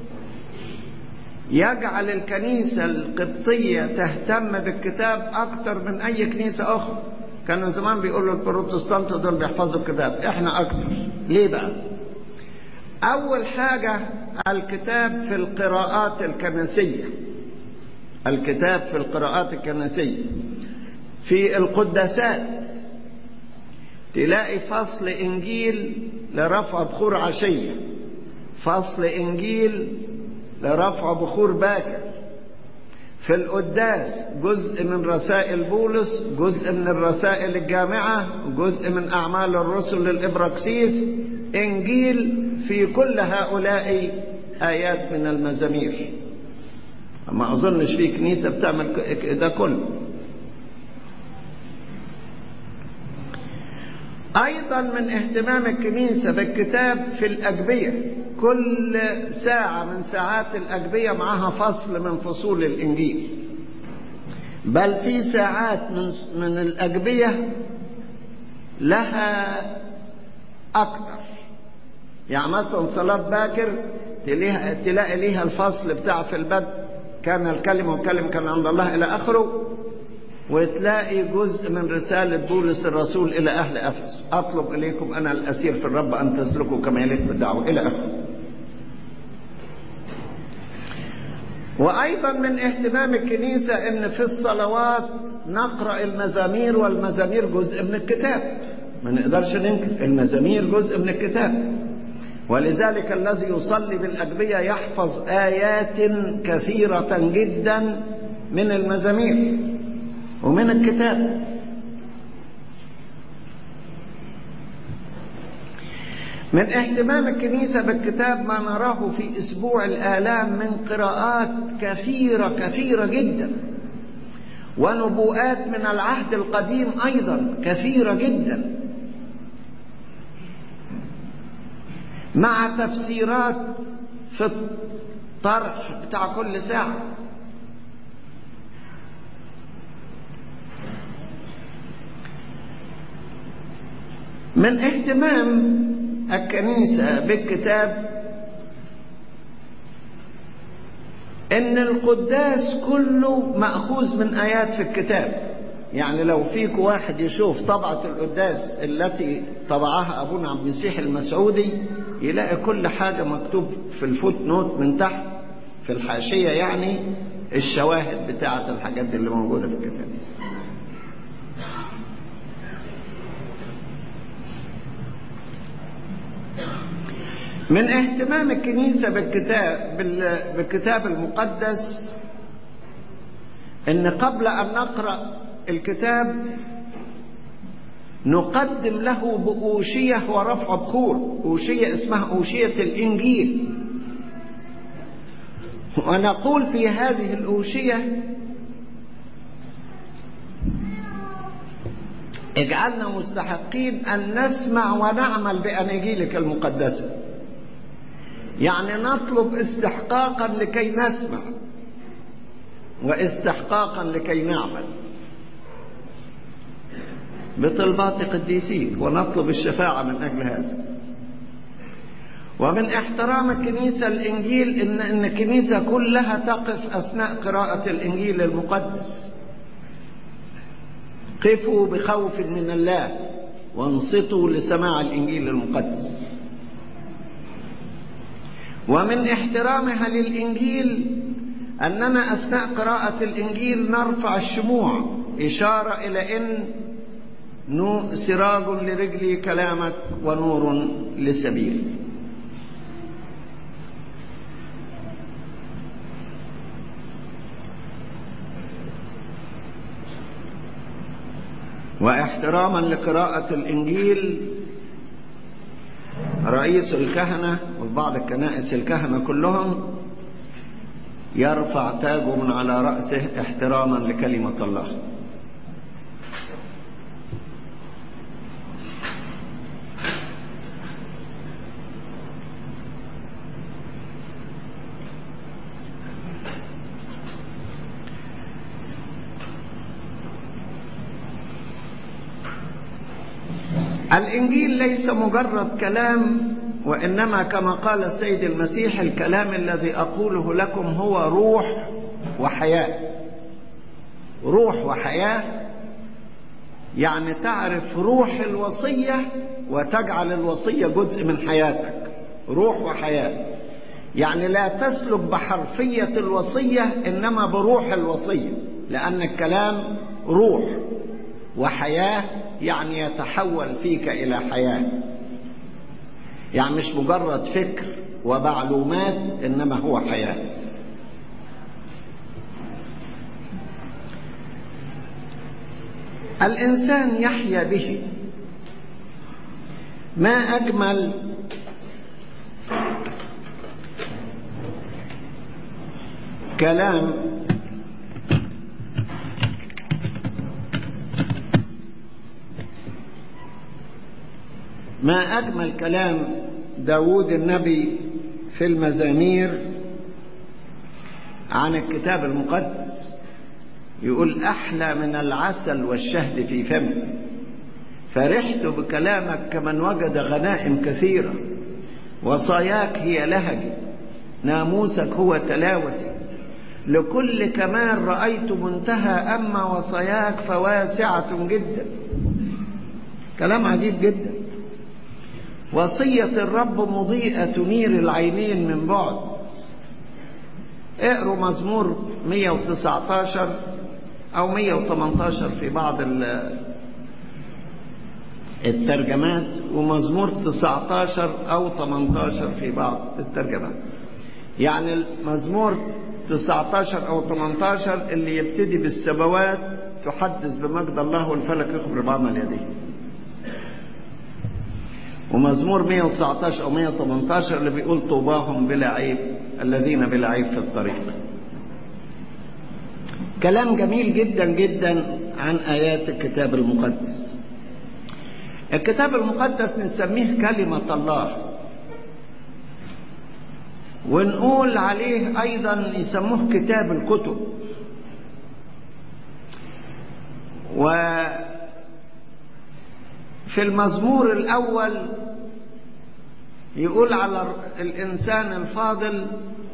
يجعل الكنيسة القبطية تهتم بالكتاب أكثر من أي كنيسة أخرى كانوا زمان بيقولوا البروتستانت دول بيحفظوا الكتاب احنا أكثر ليه بقى أول حاجة الكتاب في القراءات الكنسية الكتاب في القراءات الكنسية في القداسات تلاقي فصل إنجيل لرفع بخور عشية فصل إنجيل لرفع بخور باكر في القداس جزء من رسائل بولس جزء من الرسائل الجامعة جزء من أعمال الرسل للإبراكسيس إنجيل في كل هؤلاء آيات من المزامير ما أظنش في كنيسة بتعمل ده كله أيضا من اهتمام الكنيسة بالكتاب في الأجبية كل ساعة من ساعات الأجبية معها فصل من فصول الإنجيل بل في ساعات من, من الأجبية لها أكثر يعني مثلا صلاة باكر تلاقي ليها الفصل بتاع في البدء كان الكلمة والكلمة كان عند الله إلى آخره وتلاقي جزء من رسالة بولس الرسول إلى أهل أفس أطلب إليكم أنا الأسير في الرب أن تسلكوا كما يليق بالدعوة إلى آخره وأيضا من اهتمام الكنيسة أن في الصلوات نقرأ المزامير والمزامير جزء من الكتاب ما نقدرش ننكر المزامير جزء من الكتاب ولذلك الذي يصلي بالأجبية يحفظ آيات كثيرة جدا من المزامير ومن الكتاب من اهتمام الكنيسة بالكتاب ما نراه في أسبوع الآلام من قراءات كثيرة كثيرة جدا ونبوءات من العهد القديم أيضا كثيرة جدا مع تفسيرات في الطرح بتاع كل ساعة من اهتمام الكنيسة بالكتاب ان القداس كله مأخوذ من آيات في الكتاب يعني لو فيك واحد يشوف طبعة القداس التي طبعها أبونا عبد المسيح المسعودي يلاقي كل حاجة مكتوب في الفوت نوت من تحت في الحاشية يعني الشواهد بتاعة الحاجات اللي موجودة في الكتاب من اهتمام الكنيسة بالكتاب بالكتاب المقدس ان قبل ان نقرأ الكتاب نقدم له بأوشية ورفع بخور أوشية اسمها أوشية الإنجيل ونقول في هذه الأوشية اجعلنا مستحقين أن نسمع ونعمل بأناجيلك المقدسة يعني نطلب استحقاقا لكي نسمع واستحقاقا لكي نعمل بطلبات قديسيك ونطلب الشفاعة من أجل هذا ومن احترام الكنيسة الإنجيل إن, إن الكنيسة كلها تقف أثناء قراءة الإنجيل المقدس قفوا بخوف من الله وانصتوا لسماع الإنجيل المقدس ومن احترامها للإنجيل أننا أثناء قراءة الإنجيل نرفع الشموع إشارة إلى أن سراج لرجلي كلامك ونور لسبيلي واحتراما لقراءة الإنجيل رئيس الكهنة وفي بعض الكنائس الكهنة كلهم يرفع تاجه من على رأسه احتراما لكلمة الله الإنجيل ليس مجرد كلام وإنما كما قال السيد المسيح الكلام الذي أقوله لكم هو روح وحياة روح وحياة يعني تعرف روح الوصية وتجعل الوصية جزء من حياتك روح وحياة يعني لا تسلك بحرفية الوصية إنما بروح الوصية لأن الكلام روح وحياة يعني يتحول فيك إلى حياة يعني مش مجرد فكر ومعلومات إنما هو حياة الإنسان يحيا به ما أجمل كلام ما أجمل كلام داود النبي في المزامير عن الكتاب المقدس يقول أحلى من العسل والشهد في فمي فرحت بكلامك كمن وجد غنائم كثيرة وصاياك هي لهجي ناموسك هو تلاوتي لكل كمال رأيت منتهى أما وصاياك فواسعة جدا كلام عجيب جدا وصية الرب مضيئة تنير العينين من بعد اقروا مزمور 119 أو 118 في بعض الترجمات ومزمور 19 أو 18 في بعض الترجمات يعني المزمور 19 أو 18 اللي يبتدي بالسبوات تحدث بمجد الله والفلك يخبر بعمل يديه ومزمور 119 أو 118 اللي بيقول طوباهم بلا عيب الذين بلا عيب في الطريق كلام جميل جدا جدا عن آيات الكتاب المقدس الكتاب المقدس نسميه كلمة الله ونقول عليه أيضا يسموه كتاب الكتب و في المزمور الأول يقول على الإنسان الفاضل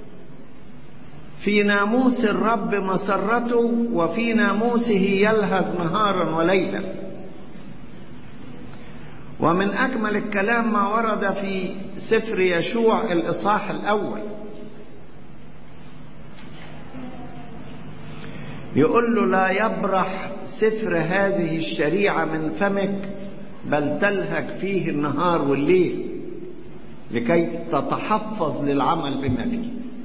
في ناموس الرب مسرته وفي ناموسه يلهث نهارا وليلا ومن أجمل الكلام ما ورد في سفر يشوع الإصحاح الأول يقول له لا يبرح سفر هذه الشريعة من فمك بل تلهج فيه النهار والليل لكي تتحفظ للعمل بما فيه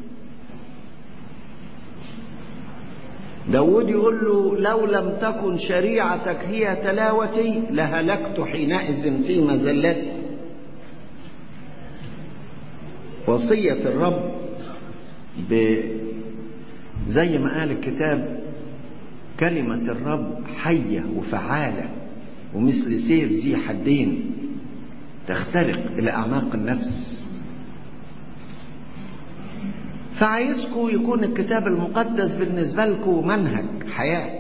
داود يقول له لو لم تكن شريعتك هي تلاوتي لهلكت حينئذ في مزلتي وصية الرب ب زي ما قال الكتاب كلمة الرب حية وفعالة ومثل سيف ذي حدين تخترق إلى أعماق النفس فعايزكم يكون الكتاب المقدس بالنسبة لكم منهج حياة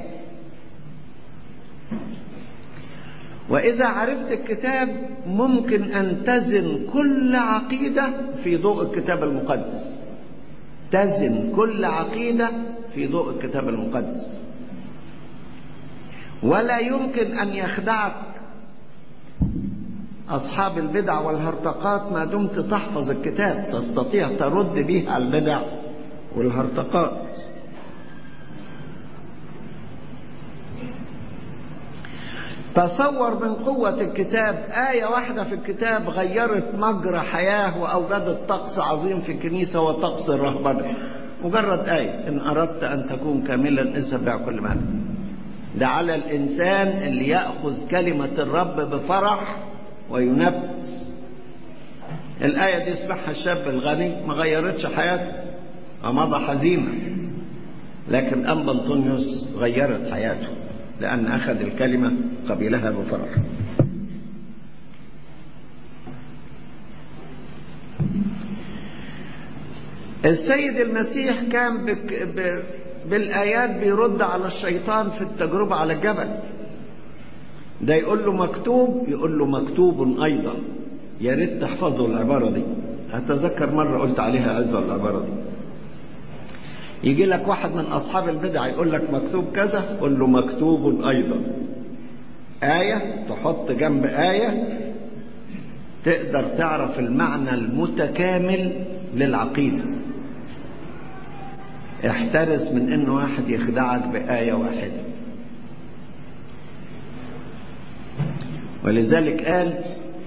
وإذا عرفت الكتاب ممكن أن تزن كل عقيدة في ضوء الكتاب المقدس تزن كل عقيدة في ضوء الكتاب المقدس ولا يمكن أن يخدعك أصحاب البدع والهرطقات ما دمت تحفظ الكتاب تستطيع ترد به على البدع والهرطقات تصور من قوة الكتاب آية واحدة في الكتاب غيرت مجرى حياة وأوجدت طقس عظيم في الكنيسة وطقس الرهبنة مجرد آية إن أردت أن تكون كاملا اذهب بيع كل مالك ده على الإنسان اللي يأخذ كلمة الرب بفرح وينفذ الآية دي اسمعها الشاب الغني ما غيرتش حياته ومضى حزينا لكن أنبا أنطونيوس غيرت حياته لأن أخذ الكلمة قبلها بفرح السيد المسيح كان بك ب... بالآيات بيرد على الشيطان في التجربة على الجبل ده يقول له مكتوب يقول له مكتوب أيضا يا ريت تحفظوا العبارة دي أتذكر مرة قلت عليها عزة العبارة دي يجي لك واحد من أصحاب البدع يقول لك مكتوب كذا قل له مكتوب أيضا آية تحط جنب آية تقدر تعرف المعنى المتكامل للعقيدة احترس من ان واحد يخدعك بآية واحدة ولذلك قال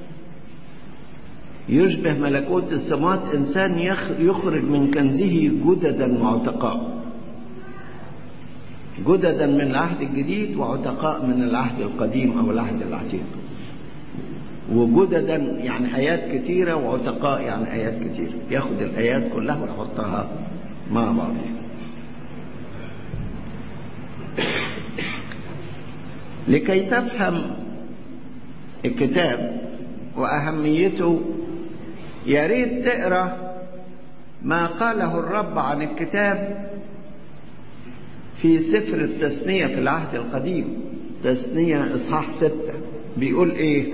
يشبه ملكوت السماوات إنسان يخرج من كنزه جددا وعتقاء جددا من العهد الجديد وعتقاء من العهد القديم أو العهد العتيق وجددا يعني آيات كتيرة وعتقاء يعني آيات كتيرة ياخد الآيات كلها ويحطها مع بعض لكي تفهم الكتاب وأهميته يا ريت تقرا ما قاله الرب عن الكتاب في سفر التثنية في العهد القديم تثنية إصحاح ستة بيقول إيه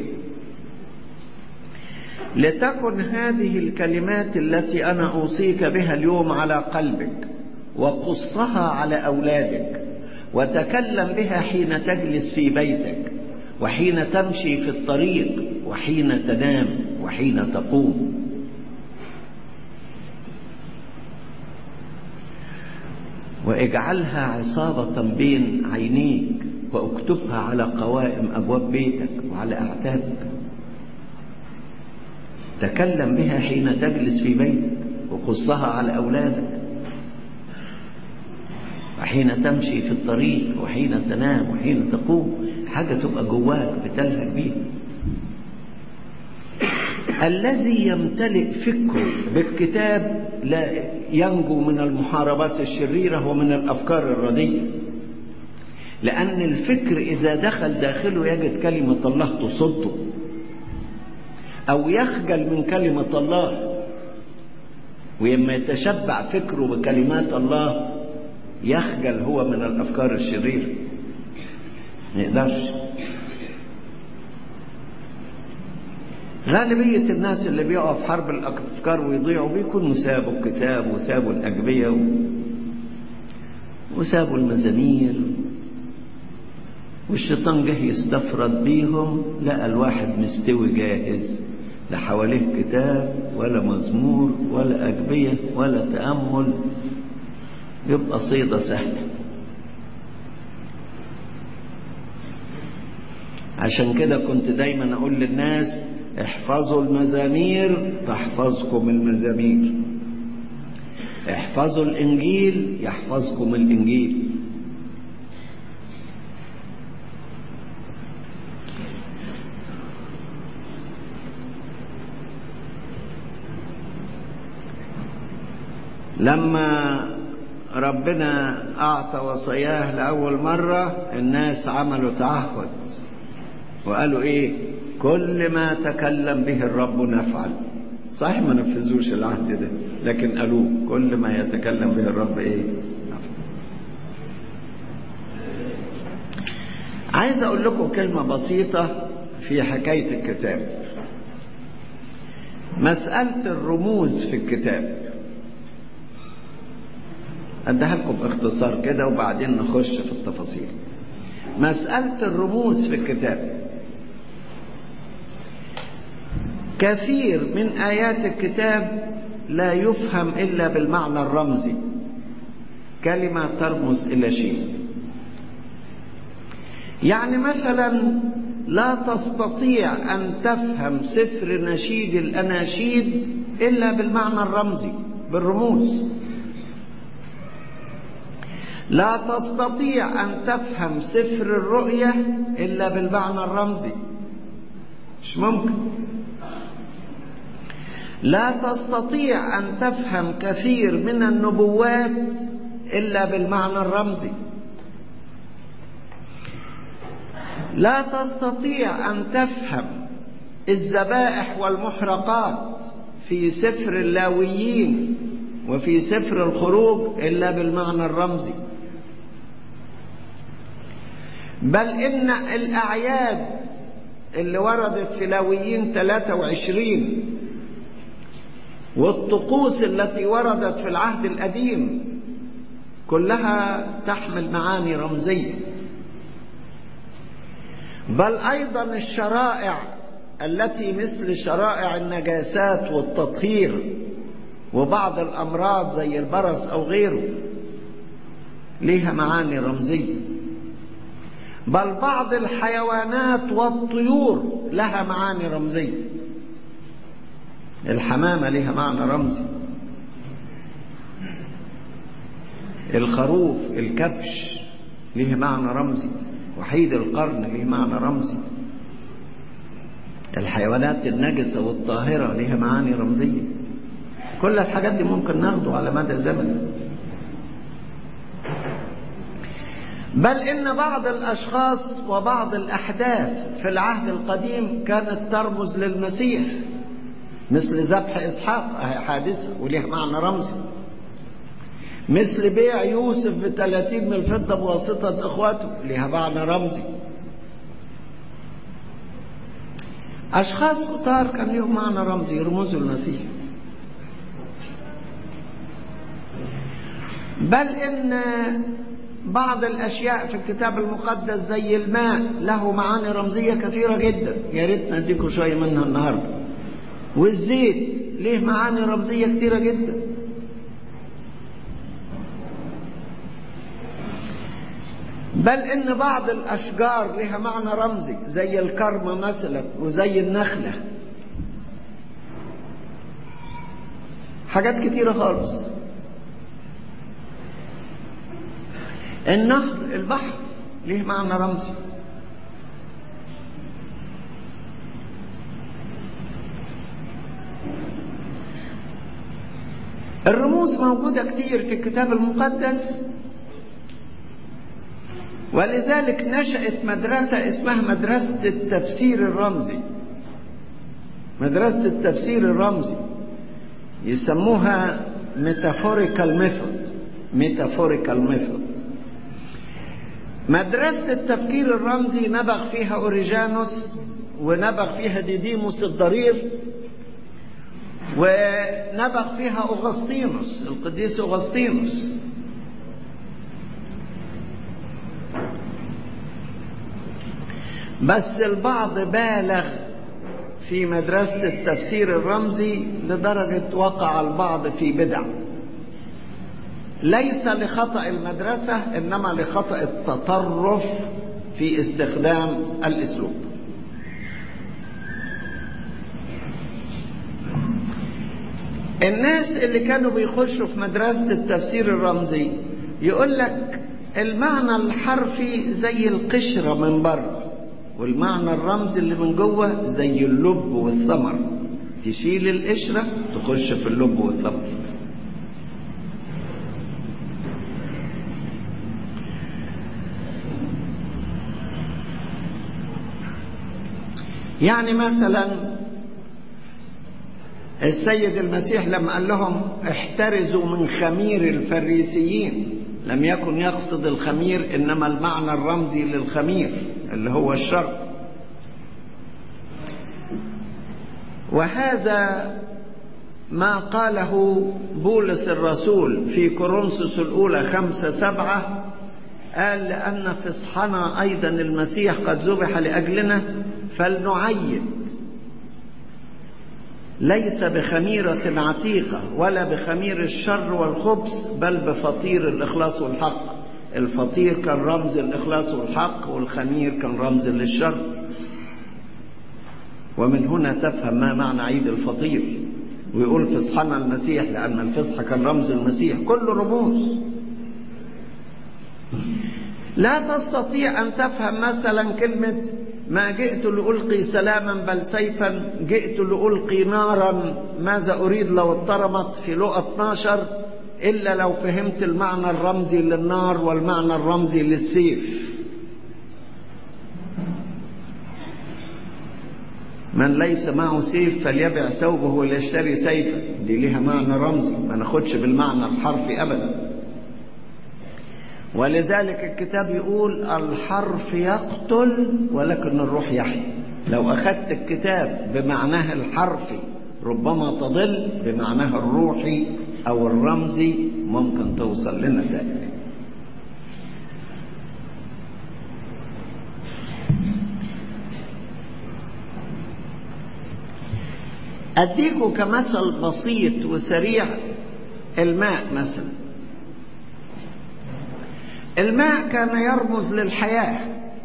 لتكن هذه الكلمات التي أنا أوصيك بها اليوم على قلبك وقصها على أولادك وتكلم بها حين تجلس في بيتك وحين تمشي في الطريق وحين تنام وحين تقوم واجعلها عصابة بين عينيك واكتبها على قوائم أبواب بيتك وعلى أعتابك تكلم بها حين تجلس في بيتك وقصها على أولادك وحين تمشي في الطريق وحين تنام وحين تقوم حاجة تبقى جواك بتلهج بيها الذي يمتلئ فكره بالكتاب لا ينجو من المحاربات الشريرة ومن الأفكار الرديئة لأن الفكر إذا دخل داخله يجد كلمة الله تصده أو يخجل من كلمة الله ولما يتشبع فكره بكلمات الله يخجل هو من الأفكار الشريرة ما يقدرش غالبية الناس اللي بيقعوا في حرب الأفكار ويضيعوا بيكونوا سابوا الكتاب وسابوا الأجبية و... وسابوا المزامير والشيطان جه يستفرد بيهم لقى الواحد مستوي جاهز لا حواليه كتاب ولا مزمور ولا أجبية ولا تأمل يبقى صيدة سهلة عشان كده كنت دايما أقول للناس احفظوا المزامير تحفظكم المزامير احفظوا الإنجيل يحفظكم الإنجيل لما ربنا أعطى وصاياه لأول مرة الناس عملوا تعهد وقالوا إيه كل ما تكلم به الرب نفعل صحيح ما نفذوش العهد ده لكن قالوه كل ما يتكلم به الرب إيه نفعل عايز أقول لكم كلمة بسيطة في حكاية الكتاب مسألة الرموز في الكتاب أديها لكم باختصار كده وبعدين نخش في التفاصيل مسألة الرموز في الكتاب كثير من آيات الكتاب لا يفهم إلا بالمعنى الرمزي كلمة ترمز إلى شيء يعني مثلا لا تستطيع أن تفهم سفر نشيد الأناشيد إلا بالمعنى الرمزي بالرموز لا تستطيع أن تفهم سفر الرؤية إلا بالمعنى الرمزي مش ممكن لا تستطيع أن تفهم كثير من النبوات إلا بالمعنى الرمزي لا تستطيع أن تفهم الذبائح والمحرقات في سفر اللاويين وفي سفر الخروج إلا بالمعنى الرمزي بل إن الأعياد اللي وردت في لاويين 23 والطقوس التي وردت في العهد القديم كلها تحمل معاني رمزيه بل ايضا الشرائع التي مثل شرائع النجاسات والتطهير وبعض الامراض زي البرص او غيره ليها معاني رمزيه بل بعض الحيوانات والطيور لها معاني رمزيه الحمامه لها معنى رمزي الخروف الكبش له معنى رمزي وحيد القرن له معنى رمزي الحيوانات النجسة والطاهرة لها معاني رمزية كل الحاجات دي ممكن ناخده على مدى زمن بل إن بعض الأشخاص وبعض الأحداث في العهد القديم كانت ترمز للمسيح مثل ذبح إسحاق حادثة وليها معنى رمزي مثل بيع يوسف بثلاثين من الفضة بواسطة إخواته لها معنى رمزي أشخاص كتار كان لهم معنى رمزي يرمزوا المسيح بل إن بعض الأشياء في الكتاب المقدس زي الماء له معاني رمزية كثيرة جدا يا ريت نديكم شوية منها النهاردة والزيت ليه معاني رمزية كثيرة جدا بل ان بعض الاشجار لها معنى رمزي زي الكرمه مثلا وزي النخله حاجات كتيره خالص النهر البحر ليه معنى رمزي الرموز موجوده كتير في الكتاب المقدس ولذلك نشأت مدرسة اسمها مدرسة التفسير الرمزي مدرسة التفسير الرمزي يسموها metaphorical method metaphorical method مدرسة التفكير الرمزي نبغ فيها أوريجانوس ونبغ فيها ديديموس الضرير ونبغ فيها أغسطينوس القديس أغسطينوس بس البعض بالغ في مدرسة التفسير الرمزي لدرجة وقع البعض في بدع ليس لخطأ المدرسة إنما لخطأ التطرف في استخدام الأسلوب الناس اللي كانوا بيخشوا في مدرسة التفسير الرمزي يقول لك المعنى الحرفي زي القشرة من بره والمعنى الرمزي اللي من جوه زي اللب والثمر تشيل القشرة تخش في اللب والثمر يعني مثلا السيد المسيح لما قال لهم احترزوا من خمير الفريسيين لم يكن يقصد الخمير انما المعنى الرمزي للخمير اللي هو الشر وهذا ما قاله بولس الرسول في كورنثوس الأولى خمسة سبعة قال لأن فصحنا أيضا المسيح قد ذبح لأجلنا فلنعيد ليس بخميرة عتيقة ولا بخمير الشر والخبث بل بفطير الإخلاص والحق الفطير كان رمز الإخلاص والحق والخمير كان رمز للشر ومن هنا تفهم ما معنى عيد الفطير ويقول فصحنا المسيح لأن الفصح كان رمز المسيح كله رموز لا تستطيع أن تفهم مثلا كلمة ما جئت لألقي سلاما بل سيفا جئت لألقي نارا ماذا أريد لو اضطرمت في لقى 12 إلا لو فهمت المعنى الرمزي للنار والمعنى الرمزي للسيف من ليس معه سيف فليبع ثوبه وليشتري سيفا دي ليها معنى رمزي ما ناخدش بالمعنى الحرفي أبدا ولذلك الكتاب يقول الحرف يقتل ولكن الروح يحيي لو أخذت الكتاب بمعناه الحرفي ربما تضل بمعناه الروحي أو الرمزي ممكن توصل لنتائج أديكم كمثل بسيط وسريع الماء مثلا الماء كان يرمز للحياة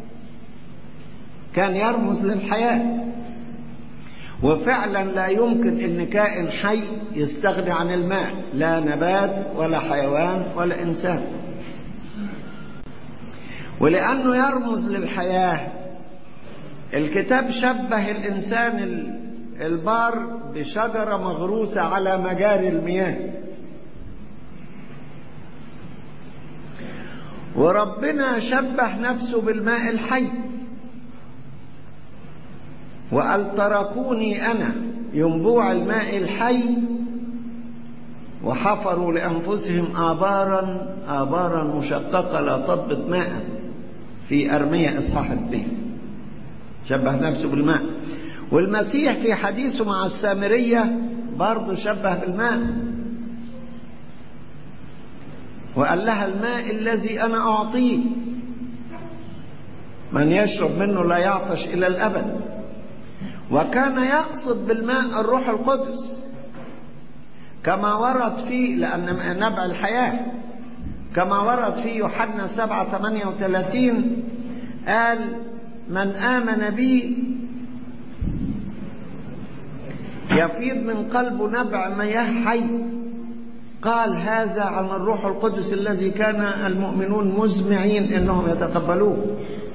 كان يرمز للحياة وفعلا لا يمكن ان كائن حي يستغني عن الماء لا نبات ولا حيوان ولا انسان ولانه يرمز للحياه الكتاب شبه الانسان البار بشجره مغروسه على مجاري المياه وربنا شبه نفسه بالماء الحي وقال تركوني أنا ينبوع الماء الحي وحفروا لأنفسهم آبارا آبارا مشققة لا تضبط ماء في أرمية إصحاح الدين شبه نفسه بالماء والمسيح في حديثه مع السامرية برضه شبه بالماء وقال لها الماء الذي أنا أعطيه من يشرب منه لا يعطش إلى الأبد وكان يقصد بالماء الروح القدس كما ورد في لأن نبع الحياة كما ورد في يوحنا 7 38 قال من آمن بي يفيض من قلبه نبع مياه حي قال هذا عن الروح القدس الذي كان المؤمنون مزمعين انهم يتقبلوه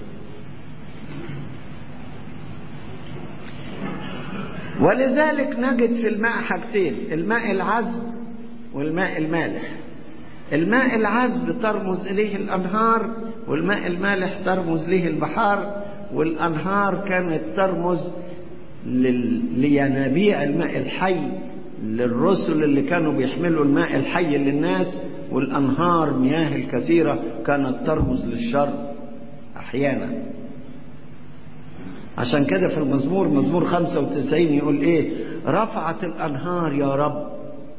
ولذلك نجد في الماء حاجتين الماء العذب والماء المالح الماء العذب ترمز إليه الأنهار والماء المالح ترمز إليه البحار والأنهار كانت ترمز لينابيع الماء الحي للرسل اللي كانوا بيحملوا الماء الحي للناس والأنهار مياه الكثيرة كانت ترمز للشر أحيانا عشان كده في المزمور مزمور 95 يقول ايه رفعت الانهار يا رب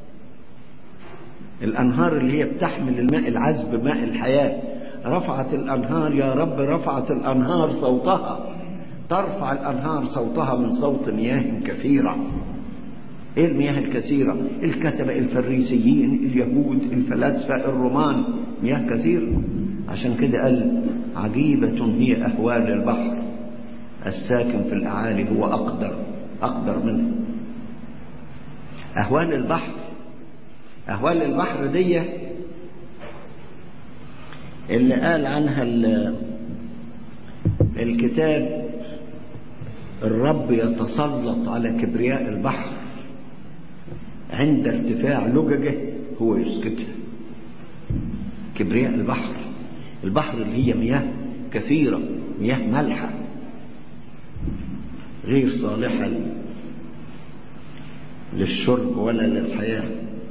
الانهار اللي هي بتحمل الماء العذب ماء الحياة رفعت الانهار يا رب رفعت الانهار صوتها ترفع الانهار صوتها من صوت مياه كثيرة ايه المياه الكثيرة الكتبة الفريسيين اليهود الفلاسفة الرومان مياه كثيرة عشان كده قال عجيبة هي أهوال البحر الساكن في الأعالي هو أقدر أقدر منه أهوال البحر أهوال البحر دي اللي قال عنها الكتاب الرب يتسلط على كبرياء البحر عند ارتفاع لججه هو يسكتها كبرياء البحر البحر اللي هي مياه كثيرة مياه مالحة غير صالحة للشرب ولا للحياة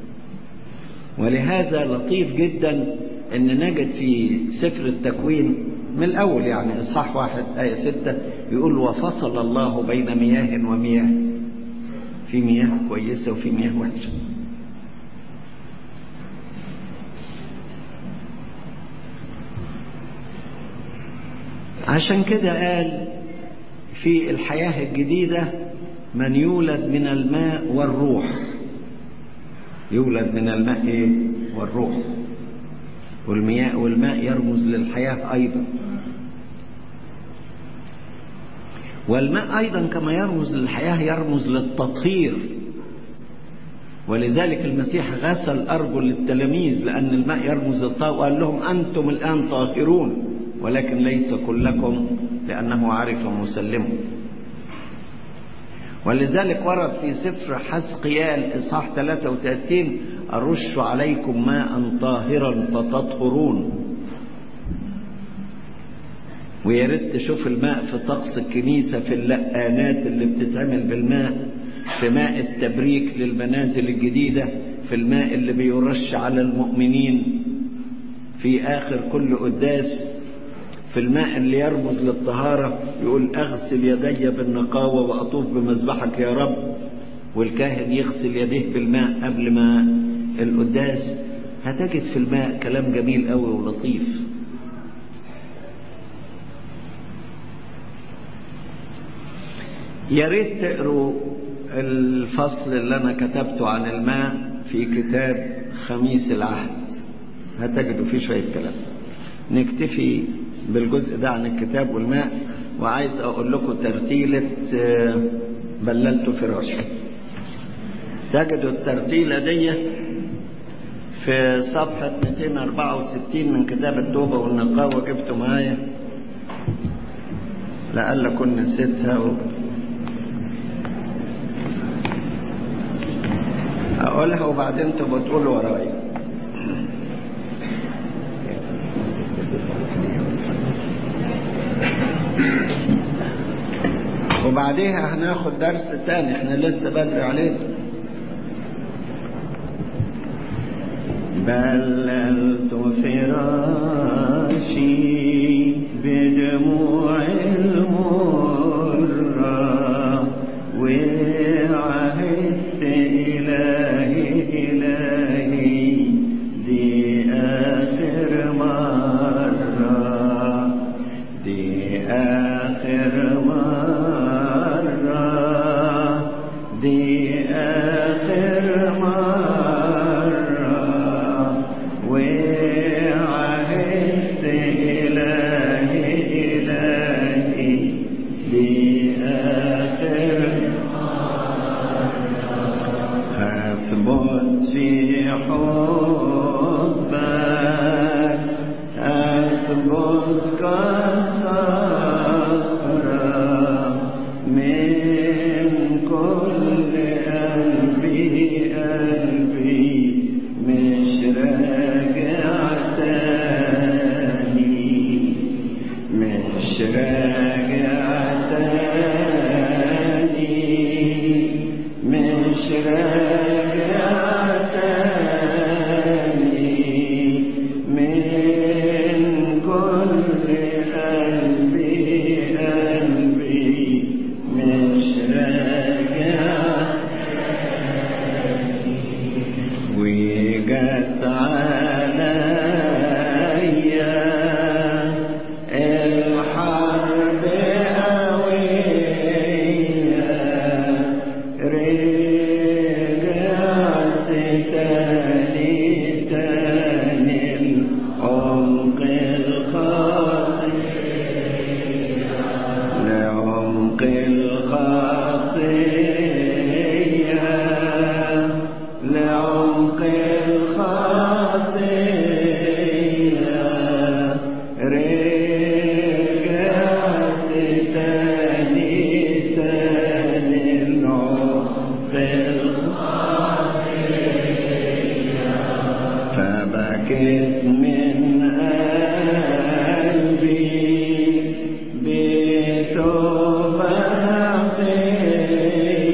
ولهذا لطيف جدا ان نجد في سفر التكوين من الاول يعني اصحاح واحد آية ستة يقول وفصل الله بين مياه ومياه في مياه كويسة وفي مياه وحشة عشان كده قال في الحياة الجديدة من يولد من الماء والروح يولد من الماء إيه؟ والروح والمياه والماء يرمز للحياة أيضا والماء أيضا كما يرمز للحياة يرمز للتطهير ولذلك المسيح غسل أرجل التلاميذ لأن الماء يرمز للطهر وقال لهم أنتم الآن طاهرون ولكن ليس كلكم لأنه عرف مسلمه ولذلك ورد في سفر حسقيال إصحاح 33 أرش عليكم ماء طاهرا فتطهرون ويا ريت تشوف الماء في طقس الكنيسة في اللقانات اللي بتتعمل بالماء في ماء التبريك للمنازل الجديدة في الماء اللي بيرش على المؤمنين في آخر كل قداس في الماء اللي يرمز للطهارة يقول أغسل يدي بالنقاوة وأطوف بمذبحك يا رب والكاهن يغسل يديه بالماء قبل ما القداس هتجد في الماء كلام جميل قوي ولطيف يا ريت تقروا الفصل اللي انا كتبته عن الماء في كتاب خميس العهد هتجدوا فيه شويه كلام نكتفي بالجزء ده عن الكتاب والماء وعايز اقول لكم ترتيله بللت فراشي تجدوا الترتيله دي في صفحه 264 من كتاب التوبه والنقاوه جبته معايا لعل اكون نسيتها و... أقولها وبعدين تبقوا تقولوا ورايا وبعديها هناخد درس تاني احنا لسه بدري علينا بللت فراشي بدموع المرة وعهدت إلهي إلهي دي آخر مرة دي آخر مرة دي آخر مرة وعهدت إلهي إلهي دي آخر أثبت في حبك أثبت كالصخرة من كل قلبي قلبي مش راجع تاني مش راجع تاني مش راجع تاني من كل قلبي قلبي مش راجع وجت عليا الحرب قوية رجعت تاني تاني العمق الخاطئ لعمق الخطية لعمق الخطية رجعت تاني تاني العمق الخطية فبكيت من قلبي بتوبة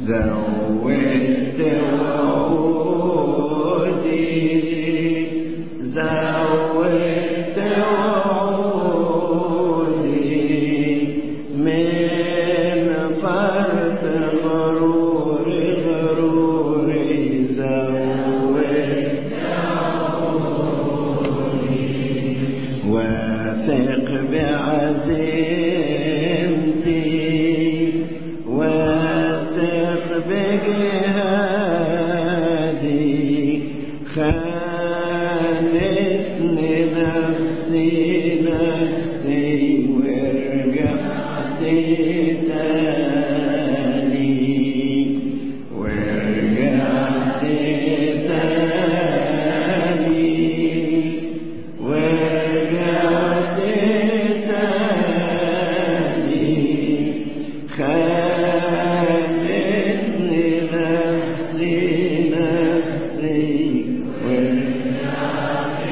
زودت وعودي زودت وعودي من فرط غروري غروري زودت واثق بعزيمتي واثق بجهادي خانتني نفسي نفسي ورجعت تاني ورجعت تاني ورجعت تاني خانتني نفسي نفسي ورجعت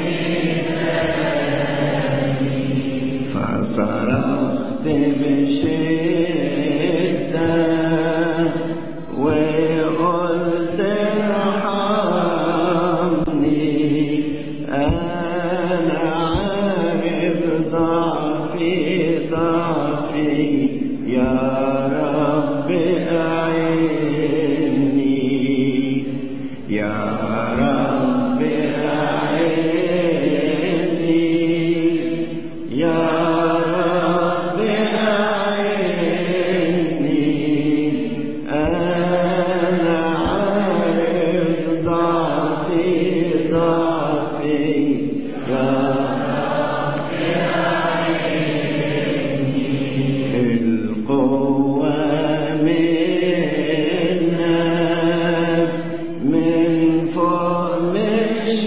تاني فصرخت بشدة وقلت ارحمني أنا عارف ضعفي ضعفي يا رب أعيني يا رب أعيني يا رب أعيني أنا عارف ضعفي ضعفي يا رب أعيني القوة منك من فوق مش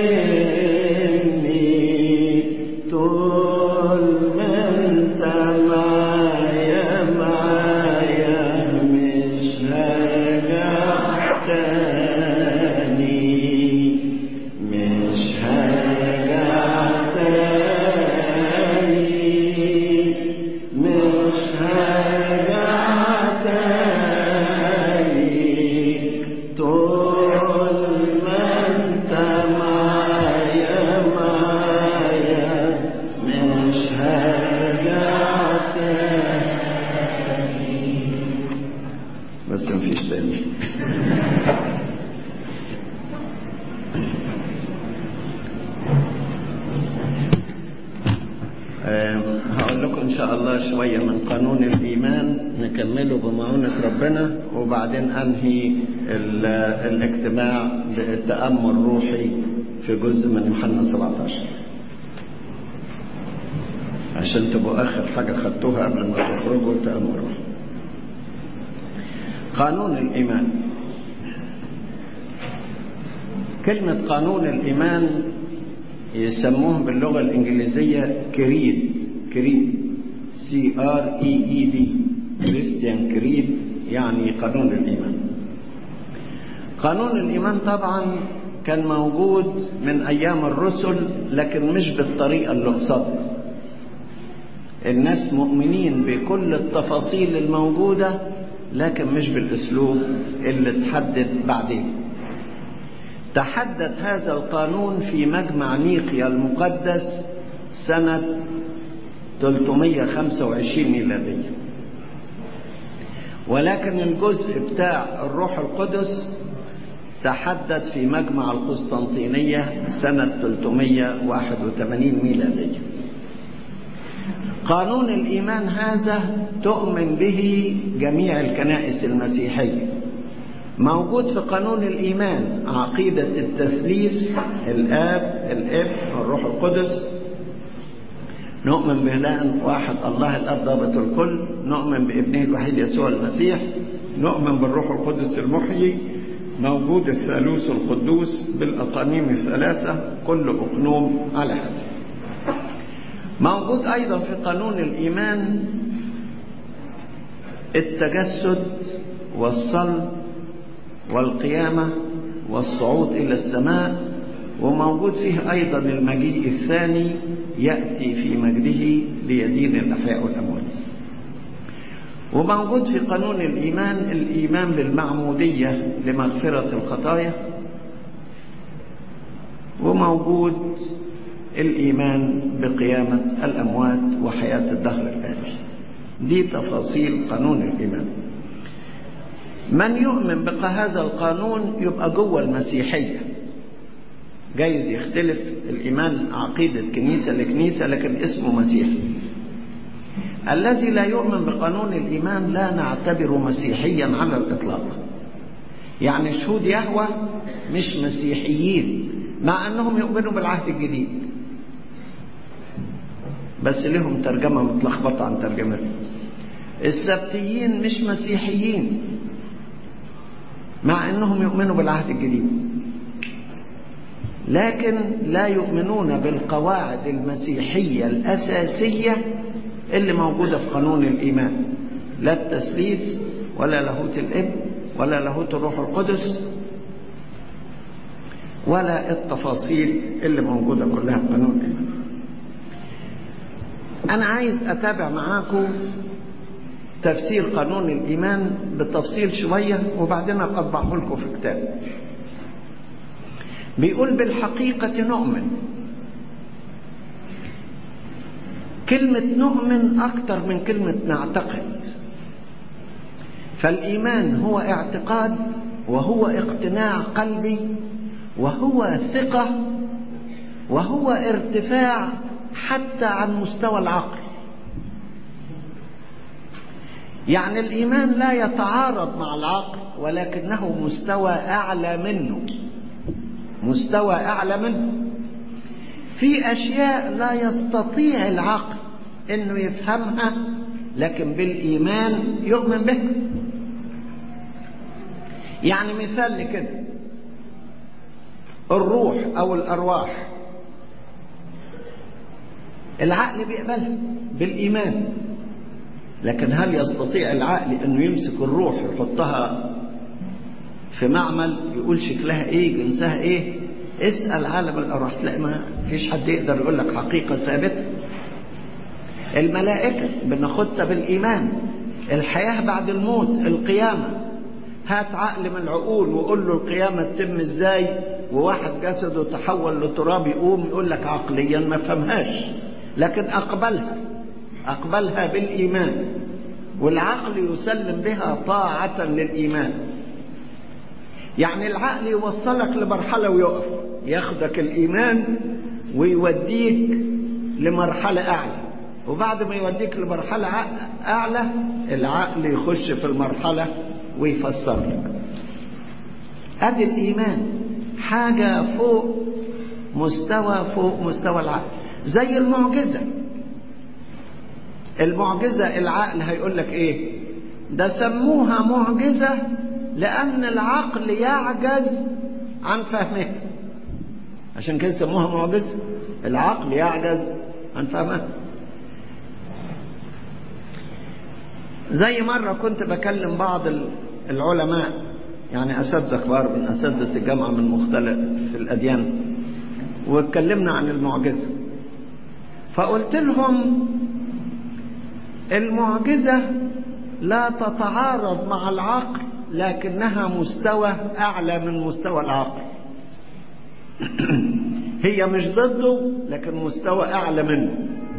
مني طول ما انت معايا معايا مش هرجع تاني مش هرجع تاني مش هرجع تاني طول ما انت معايا معايا مش هرجع تاني بس مفيش تاني آم، هقول لكم إن شاء الله شوية من قانون الإيمان نكمله بمعونة ربنا وبعدين أنهي ال- الاجتماع بالتأمل روحي في جزء من يوحنا 17 عشان تبقوا آخر حاجة خدتوها قبل ما تخرجوا تأمل روحي قانون الإيمان كلمة قانون الإيمان يسموه باللغة الإنجليزية كريد كريد سي ار اي اي دي كريستيان كريد يعني قانون الإيمان قانون الإيمان طبعا كان موجود من أيام الرسل لكن مش بالطريقة اللي قصدنا الناس مؤمنين بكل التفاصيل الموجودة لكن مش بالأسلوب اللي تحدد بعدين تحدث هذا القانون في مجمع نيقيا المقدس سنة 325 ميلادية ولكن الجزء بتاع الروح القدس تحدث في مجمع القسطنطينية سنة 381 ميلادية قانون الإيمان هذا تؤمن به جميع الكنائس المسيحية موجود في قانون الإيمان عقيدة التثليث الآب الابن والروح القدس نؤمن بإله واحد الله الأب ضابط الكل نؤمن بابنه الوحيد يسوع المسيح نؤمن بالروح القدس المحيي موجود الثالوث القدوس بالأقانيم الثلاثة كل أقنوم على حد موجود أيضا في قانون الإيمان التجسد والصلب والقيامة والصعود إلى السماء وموجود فيه أيضا المجيء الثاني يأتي في مجده ليدين الأحياء والأموات وموجود في قانون الإيمان الإيمان بالمعمودية لمغفرة الخطايا وموجود الإيمان بقيامة الأموات وحياة الدهر الآتي دي تفاصيل قانون الإيمان من يؤمن بهذا القانون يبقى جوه المسيحية جايز يختلف الإيمان عقيدة كنيسة لكنيسة لكن اسمه مسيحي الذي لا يؤمن بقانون الإيمان لا نعتبره مسيحيا على الإطلاق يعني شهود يهوى مش مسيحيين مع أنهم يؤمنوا بالعهد الجديد بس لهم ترجمة متلخبطة عن ترجمتهم السبتيين مش مسيحيين مع أنهم يؤمنوا بالعهد الجديد لكن لا يؤمنون بالقواعد المسيحية الأساسية اللي موجودة في قانون الإيمان لا التثليث ولا لاهوت الابن ولا لاهوت الروح القدس ولا التفاصيل اللي موجودة كلها في قانون الإيمان أنا عايز أتابع معاكم تفسير قانون الإيمان بالتفصيل شوية وبعدين أطبعه لكم في كتاب بيقول بالحقيقة نؤمن كلمة نؤمن أكتر من كلمة نعتقد فالإيمان هو اعتقاد وهو اقتناع قلبي وهو ثقة وهو ارتفاع حتى عن مستوى العقل يعني الإيمان لا يتعارض مع العقل ولكنه مستوى أعلى منه مستوى أعلى منه في أشياء لا يستطيع العقل إنه يفهمها لكن بالإيمان يؤمن بها يعني مثال لكده الروح أو الأرواح العقل بيقبلها بالإيمان لكن هل يستطيع العقل أنه يمسك الروح يحطها في معمل يقول شكلها إيه جنسها إيه اسأل عالم الأرواح تلاقي ما فيش حد يقدر يقول لك حقيقة ثابتة الملائكة بناخدها بالإيمان الحياة بعد الموت القيامة هات عقل من العقول وقول له القيامة تتم ازاي وواحد جسده تحول لتراب يقوم يقول لك عقليا ما فهمهاش لكن أقبلها أقبلها بالإيمان والعقل يسلم بها طاعة للإيمان يعني العقل يوصلك لمرحلة ويقف ياخدك الإيمان ويوديك لمرحلة أعلى وبعد ما يوديك لمرحلة أعلى العقل يخش في المرحلة ويفسر لك أدي الإيمان حاجة فوق مستوى فوق مستوى العقل زي المعجزة المعجزة العقل هيقول لك إيه ده سموها معجزة لأن العقل يعجز عن فهمها عشان كده سموها معجزة العقل يعجز عن فهمها زي مرة كنت بكلم بعض العلماء يعني أساتذة كبار من أساتذة الجامعة من مختلف في الأديان واتكلمنا عن المعجزة فقلت لهم المعجزة لا تتعارض مع العقل لكنها مستوى أعلى من مستوى العقل هي مش ضده لكن مستوى أعلى منه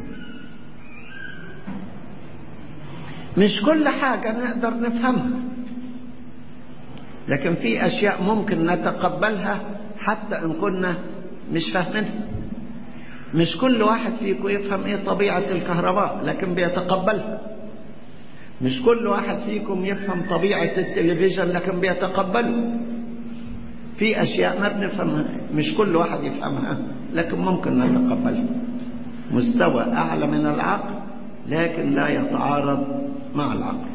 مش كل حاجة نقدر نفهمها لكن في أشياء ممكن نتقبلها حتى إن كنا مش فاهمينها مش كل واحد فيكم يفهم ايه طبيعة الكهرباء لكن بيتقبلها مش كل واحد فيكم يفهم طبيعة التلفزيون لكن بيتقبله في أشياء ما بنفهمها مش كل واحد يفهمها لكن ممكن نتقبلها مستوى أعلى من العقل لكن لا يتعارض مع العقل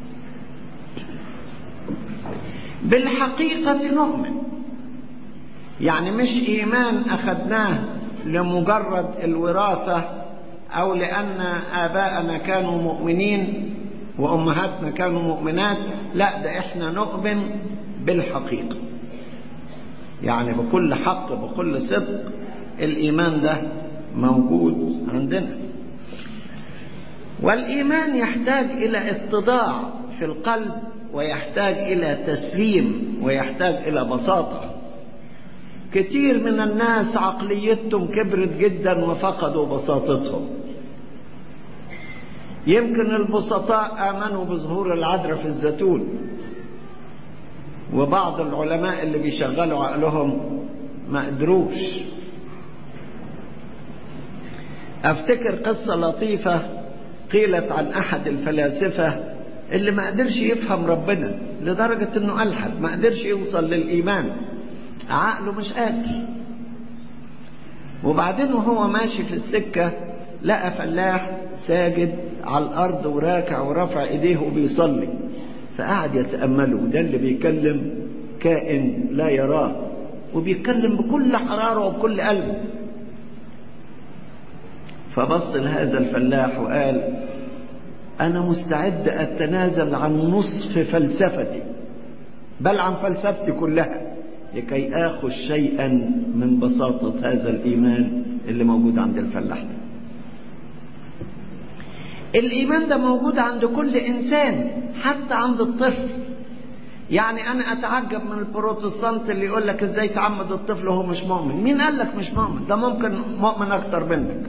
بالحقيقة نؤمن يعني مش إيمان أخذناه لمجرد الوراثة أو لأن آباءنا كانوا مؤمنين وأمهاتنا كانوا مؤمنات لا ده إحنا نؤمن بالحقيقة يعني بكل حق بكل صدق الإيمان ده موجود عندنا والإيمان يحتاج إلى اتضاع في القلب ويحتاج إلى تسليم ويحتاج إلى بساطة كتير من الناس عقليتهم كبرت جدا وفقدوا بساطتهم يمكن البسطاء آمنوا بظهور العذراء في الزيتون وبعض العلماء اللي بيشغلوا عقلهم ما قدروش افتكر قصة لطيفة قيلت عن احد الفلاسفة اللي ما قدرش يفهم ربنا لدرجة انه ألحد ما قدرش يوصل للإيمان عقله مش قادر وبعدين وهو ماشي في السكة لقى فلاح ساجد على الأرض وراكع ورفع إيديه وبيصلي فقعد يتأمله ده اللي بيكلم كائن لا يراه وبيتكلم بكل حرارة وبكل قلب فبص لهذا الفلاح وقال أنا مستعد أتنازل عن نصف فلسفتي بل عن فلسفتي كلها لكي آخذ شيئا من بساطة هذا الإيمان اللي موجود عند الفلاح ده الإيمان ده موجود عند كل إنسان حتى عند الطفل يعني أنا أتعجب من البروتستانت اللي يقول لك إزاي تعمد الطفل وهو مش مؤمن مين قال لك مش مؤمن ده ممكن مؤمن أكتر منك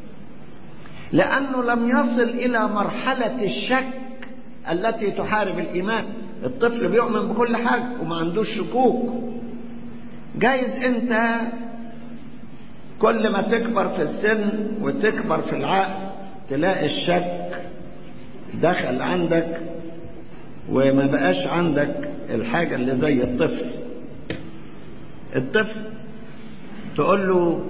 لأنه لم يصل إلى مرحلة الشك التي تحارب الإيمان الطفل بيؤمن بكل حاجة وما عندوش شكوك جايز أنت كل ما تكبر في السن وتكبر في العقل تلاقي الشك دخل عندك وما بقاش عندك الحاجة اللي زي الطفل الطفل تقول له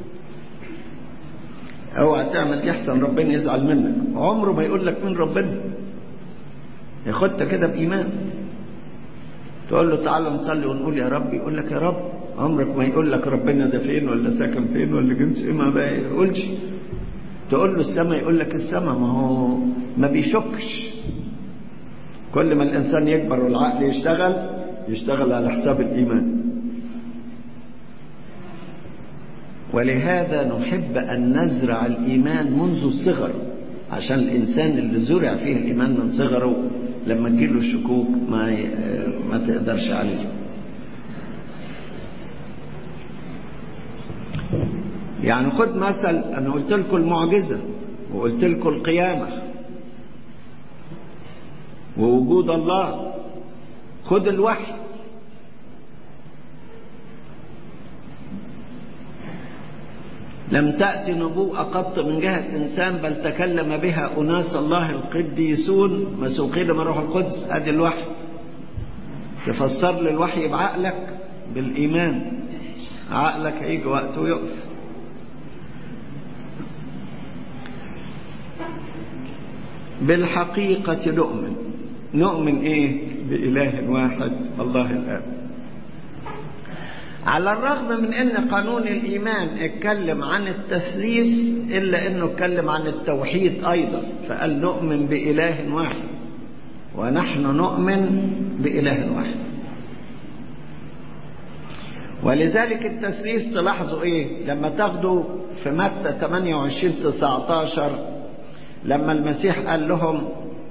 اوعى تعمل دي احسن ربنا يزعل منك عمره ما يقول لك مين ربنا ياخدها كده بايمان تقول له تعالى نصلي ونقول يا رب يقول لك يا رب عمرك ما يقول لك ربنا ده فين ولا ساكن فين ولا جنس ايه ما بيقولش تقول له السماء يقول لك السماء ما هو ما بيشكش كل ما الانسان يكبر والعقل يشتغل يشتغل على حساب الايمان ولهذا نحب ان نزرع الايمان منذ الصغر عشان الانسان اللي زرع فيه الايمان من صغره لما تجيله الشكوك ما ما تقدرش عليه يعني خد مثل انا قلت لكم المعجزه وقلت لكم القيامه ووجود الله خد الوحي لم تأتي نبوءة قط من جهة إنسان بل تكلم بها أناس الله القديسون مسوقين من روح القدس أدي الوحي تفسر لي الوحي بعقلك بالإيمان عقلك هيجي وقته ويقف بالحقيقة نؤمن نؤمن إيه بإله واحد الله الآب على الرغم من ان قانون الايمان اتكلم عن التثليث الا انه اتكلم عن التوحيد ايضا فقال نؤمن باله واحد ونحن نؤمن باله واحد ولذلك التثليث تلاحظوا ايه لما تاخدوا في متى 28 19 لما المسيح قال لهم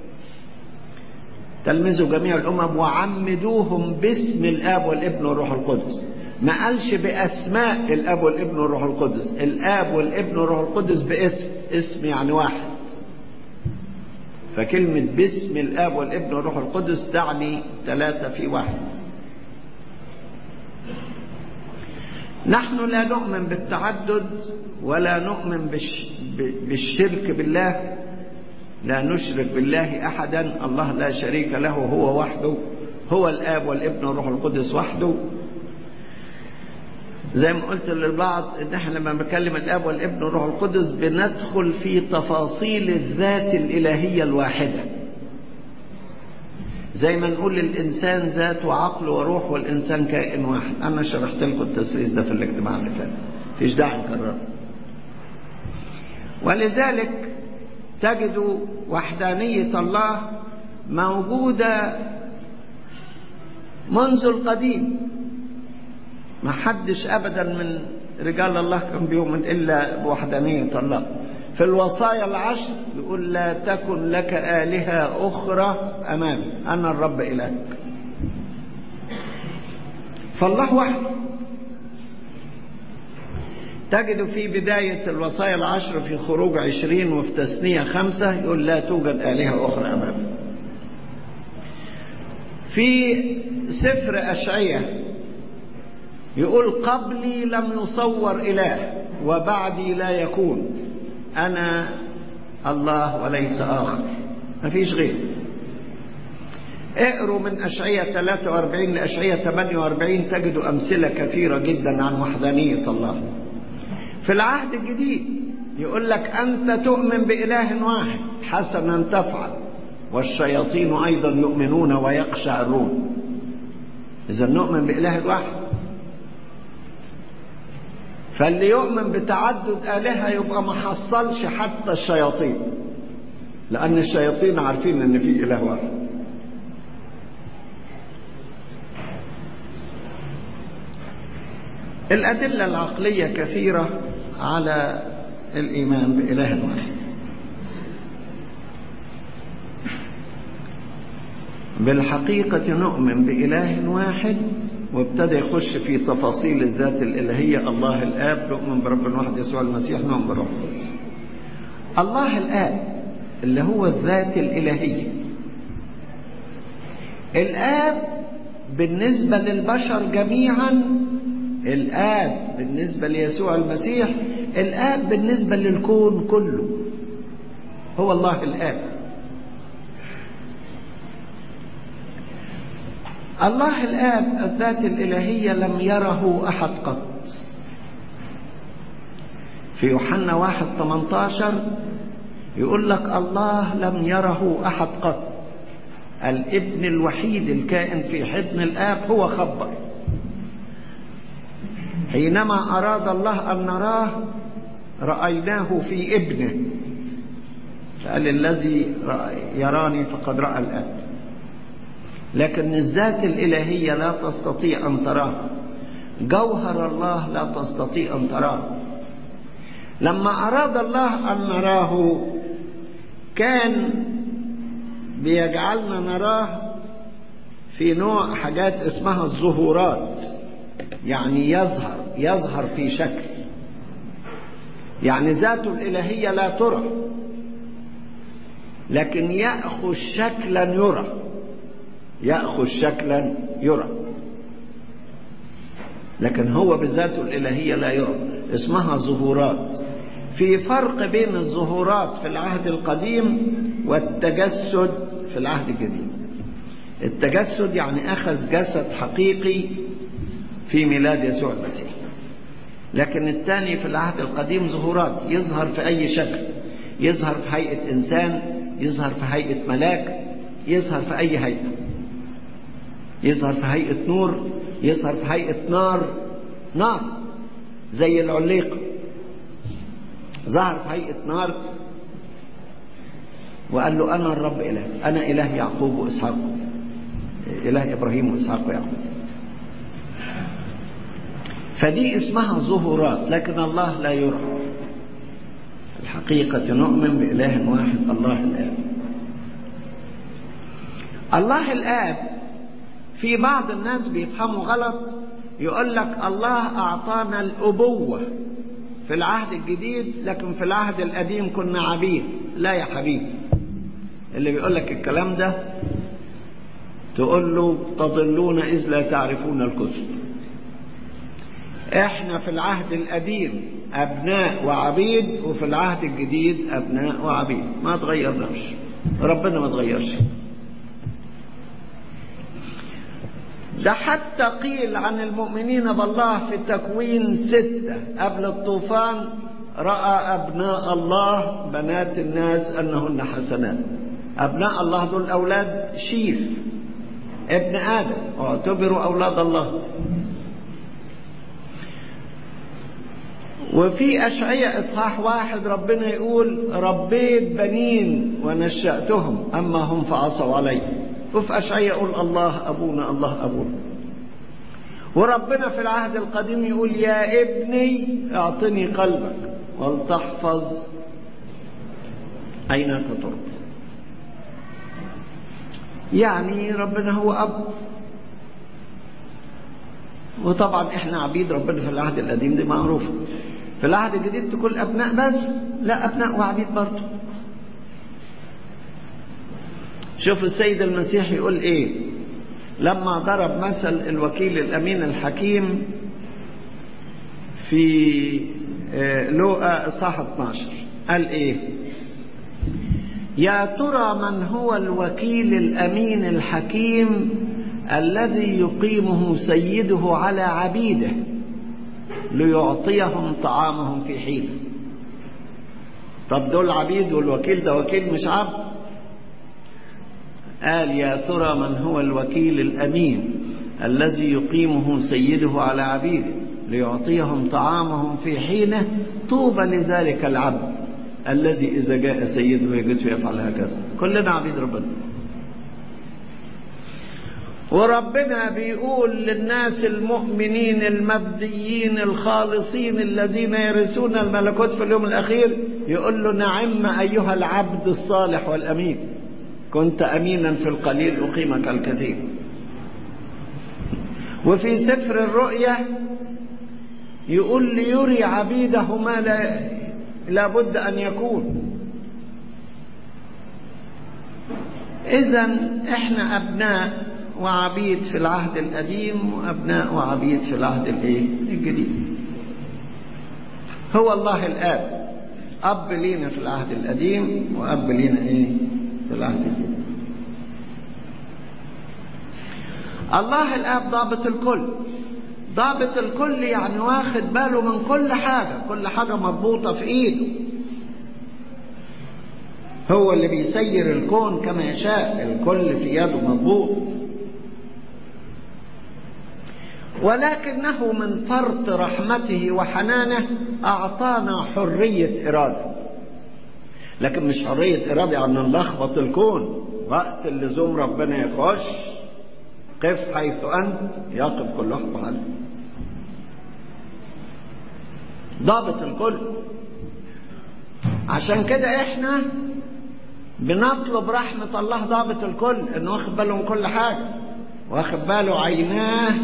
تلمذوا جميع الامم وعمدوهم باسم الاب والابن والروح القدس ما قالش بأسماء الأب والابن والروح القدس الآب والابن والروح القدس باسم اسم يعني واحد فكلمة باسم الآب والابن والروح القدس تعني ثلاثة في واحد نحن لا نؤمن بالتعدد ولا نؤمن بالش... بالشرك بالله لا نشرك بالله أحدا الله لا شريك له هو وحده هو الآب والابن والروح القدس وحده زي ما قلت للبعض ان احنا لما بنتكلم الاب والابن والروح القدس بندخل في تفاصيل الذات الالهيه الواحده زي ما نقول الانسان ذات وعقل وروح والانسان كائن واحد انا شرحت لكم التسليس ده في الاجتماع اللي فات مفيش داعي نكرره ولذلك تجد وحدانيه الله موجوده منذ القديم ما حدش ابدا من رجال الله كان بيؤمن الا بوحدانيه الله في الوصايا العشر يقول لا تكن لك آلهة أخرى أمامي أنا الرب إلهك فالله واحد تجد في بداية الوصايا العشر في خروج عشرين وفي تثنية خمسة يقول لا توجد آلهة أخرى أمامي في سفر أشعية يقول قبلي لم يصور إله وبعدي لا يكون أنا الله وليس آخر ما فيش غير اقروا من أشعية 43 لأشعية 48 تجدوا أمثلة كثيرة جدا عن وحدانية الله في العهد الجديد يقول لك أنت تؤمن بإله واحد حسنا تفعل والشياطين أيضا يؤمنون ويقشعرون إذا نؤمن بإله واحد فاللي يؤمن بتعدد آلهة يبقى ما حصلش حتى الشياطين لأن الشياطين عارفين إن في إله واحد الأدلة العقلية كثيرة على الإيمان بإله واحد بالحقيقة نؤمن بإله واحد وابتدى يخش في تفاصيل الذات الإلهية الله الآب نؤمن برب واحد يسوع المسيح نؤمن برب القدس الله الآب اللي هو الذات الإلهية الآب بالنسبة للبشر جميعا الآب بالنسبة ليسوع المسيح الآب بالنسبة للكون كله هو الله الآب الله الآب الذات الإلهية لم يره أحد قط في يوحنا واحد 18 يقول لك الله لم يره أحد قط الابن الوحيد الكائن في حضن الآب هو خبر حينما أراد الله أن نراه رأيناه في ابنه قال الذي يراني فقد رأى الآب لكن الذات الإلهية لا تستطيع أن تراه جوهر الله لا تستطيع أن تراه لما أراد الله أن نراه كان بيجعلنا نراه في نوع حاجات اسمها الظهورات يعني يظهر يظهر في شكل يعني ذاته الإلهية لا ترى لكن يأخذ شكلا يرى يأخذ شكلا يرى لكن هو بذاته الإلهية لا يرى اسمها ظهورات في فرق بين الظهورات في العهد القديم والتجسد في العهد الجديد التجسد يعني أخذ جسد حقيقي في ميلاد يسوع المسيح لكن الثاني في العهد القديم ظهورات يظهر في أي شكل يظهر في هيئة إنسان يظهر في هيئة ملاك يظهر في أي هيئة يظهر في هيئة نور يظهر في هيئة نار نار زي العليقة ظهر في هيئة نار وقال له أنا الرب إله أنا إله يعقوب وإسحاق إله إبراهيم وإسحاق ويعقوب فدي اسمها ظهورات لكن الله لا يرى الحقيقة نؤمن بإله واحد الله الآب الله الآب في بعض الناس بيفهموا غلط يقول لك الله أعطانا الأبوة في العهد الجديد لكن في العهد القديم كنا عبيد لا يا حبيبي اللي بيقول لك الكلام ده تقول له تضلون إذ لا تعرفون الكتب احنا في العهد القديم أبناء وعبيد وفي العهد الجديد أبناء وعبيد ما تغيرناش ربنا ما تغيرش ده حتى قيل عن المؤمنين بالله في تكوين ستة قبل الطوفان رأى أبناء الله بنات الناس أنهن حسنات أبناء الله دول أولاد شيف ابن آدم واعتبروا أولاد الله وفي أشعية إصحاح واحد ربنا يقول ربيت بنين ونشأتهم أما هم فعصوا علي وفي أشعية يقول الله أبونا الله أبونا وربنا في العهد القديم يقول يا ابني اعطني قلبك ولتحفظ أينك تربط يعني ربنا هو أب وطبعا احنا عبيد ربنا في العهد القديم دي معروفة في العهد الجديد تكون أبناء بس لا أبناء وعبيد برضه شوف السيد المسيح يقول ايه لما ضرب مثل الوكيل الأمين الحكيم في لوقا اصحاح 12 قال ايه يا ترى من هو الوكيل الامين الحكيم الذي يقيمه سيده على عبيده ليعطيهم طعامهم في حين طب دول عبيد والوكيل ده وكيل مش عبد قال يا ترى من هو الوكيل الامين الذي يقيمه سيده على عبيده ليعطيهم طعامهم في حينه طوبى لذلك العبد الذي إذا جاء سيده يجده يفعل هكذا كلنا عبيد ربنا وربنا بيقول للناس المؤمنين المبديين الخالصين الذين يرثون الملكوت في اليوم الأخير يقول له نعم أيها العبد الصالح والأمين كنت أمينا في القليل أقيمك الكثير وفي سفر الرؤيا يقول ليري عبيده ما لا لابد أن يكون إذا إحنا أبناء وعبيد في العهد القديم وأبناء وعبيد في العهد الإيه؟ الجديد هو الله الآب أب لينا في العهد القديم وأب لينا إيه؟ في العهد الجديد الله الآب ضابط الكل ضابط الكل يعني واخد باله من كل حاجة كل حاجة مربوطة في ايده هو اللي بيسير الكون كما يشاء الكل في يده مضبوط ولكنه من فرط رحمته وحنانه أعطانا حرية إرادة لكن مش حرية إرادة يعني نلخبط الكون وقت اللزوم ربنا يخش قف حيث أنت يقف كل واحد محله ضابط الكل عشان كده احنا بنطلب رحمة الله ضابط الكل انه واخد باله من كل حاجة واخد باله عيناه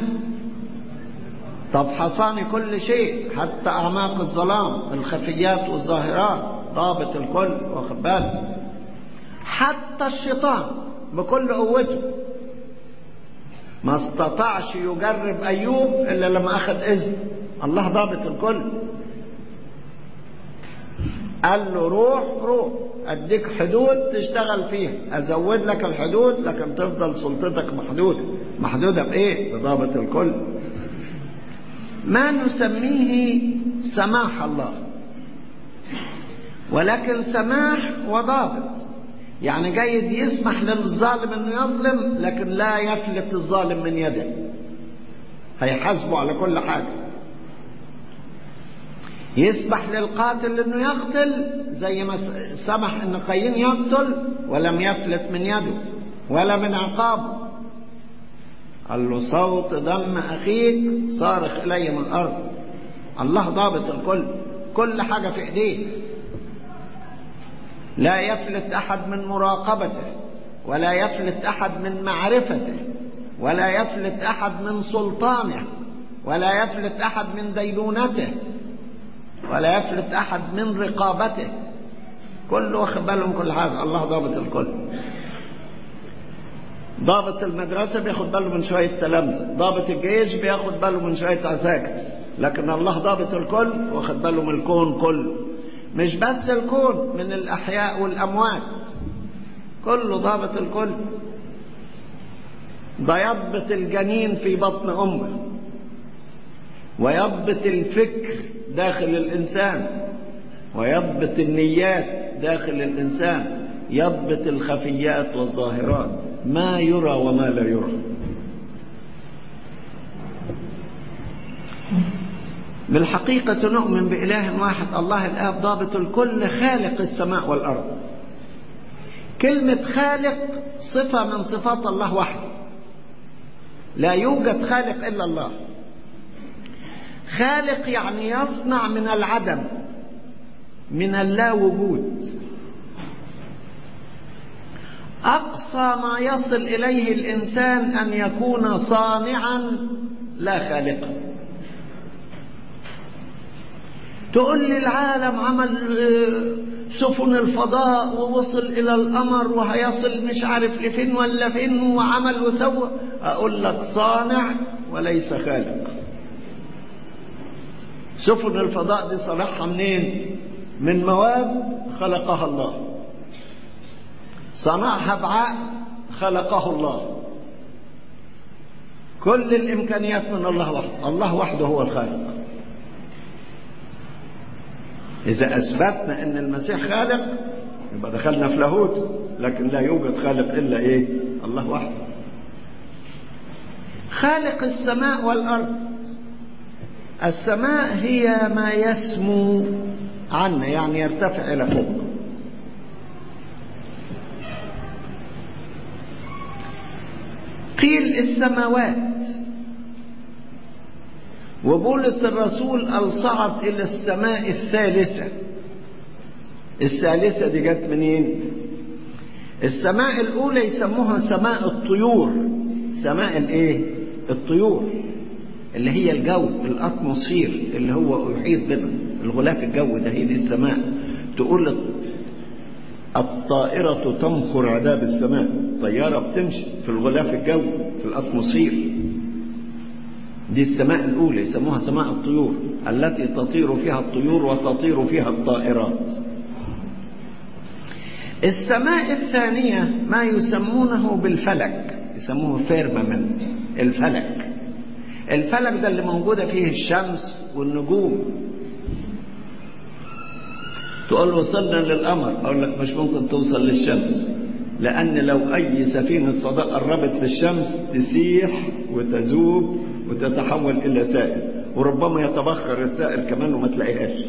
تفحصان كل شيء حتى أعماق الظلام الخفيات والظاهرات ضابط الكل واخد باله حتى الشيطان بكل قوته ما استطاعش يجرب أيوب إلا لما أخذ إذن الله ضابط الكل قال له روح روح أديك حدود تشتغل فيها أزود لك الحدود لكن تفضل سلطتك محدودة محدودة بإيه؟ بضابط الكل ما نسميه سماح الله ولكن سماح وضابط يعني جيد يسمح للظالم انه يظلم لكن لا يفلت الظالم من يده هيحاسبه على كل حاجة يسمح للقاتل انه يقتل زي ما سمح ان قايين يقتل ولم يفلت من يده ولا من عقابه قال له صوت دم اخيك صارخ الي من الارض الله ضابط الكل كل حاجه في ايديه لا يفلت احد من مراقبته ولا يفلت احد من معرفته ولا يفلت احد من سلطانه ولا يفلت احد من دينونته ولا يفلت احد من رقابته كله واخد باله من كل حاجه الله ضابط الكل ضابط المدرسه بياخد باله من شويه تلامذه ضابط الجيش بياخد باله من شويه عساكر لكن الله ضابط الكل واخد باله من الكون كله مش بس الكون من الأحياء والأموات كله ضابط الكل ده يضبط الجنين في بطن أمه ويضبط الفكر داخل الإنسان ويضبط النيات داخل الإنسان يضبط الخفيات والظاهرات ما يرى وما لا يرى بالحقيقة نؤمن بإله واحد الله الآب ضابط الكل خالق السماء والأرض كلمة خالق صفة من صفات الله وحده لا يوجد خالق إلا الله خالق يعني يصنع من العدم من اللا وجود أقصى ما يصل إليه الإنسان أن يكون صانعا لا خالقا تقول لي العالم عمل سفن الفضاء ووصل إلى القمر وهيصل مش عارف لفين ولا فين وعمل وسوى أقول لك صانع وليس خالق سفن الفضاء دي صنعها منين من مواد خلقها الله صنعها بعقل خلقه الله كل الإمكانيات من الله وحده الله وحده هو الخالق إذا أثبتنا أن المسيح خالق يبقى دخلنا في لاهوت لكن لا يوجد خالق إلا إيه الله وحده خالق السماء والأرض السماء هي ما يسمو عنا يعني يرتفع إلى فوق قيل السماوات وبولس الرسول قال صعد إلى السماء الثالثة الثالثة دي جت منين السماء الأولى يسموها سماء الطيور سماء الايه الطيور اللي هي الجو الاتموسفير اللي هو يحيط بنا الغلاف الجوي ده هي دي السماء تقول الطائرة تمخر عذاب السماء طيارة بتمشي في الغلاف الجوي في الاتموسفير دي السماء الأولى يسموها سماء الطيور التي تطير فيها الطيور وتطير فيها الطائرات السماء الثانية ما يسمونه بالفلك يسموه فيرمامنت الفلك الفلك ده اللي موجودة فيه الشمس والنجوم تقول وصلنا للقمر أقول لك مش ممكن توصل للشمس لأن لو أي سفينة فضاء قربت للشمس تسيح وتذوب وتتحول إلى سائل وربما يتبخر السائل كمان وما تلاقيهاش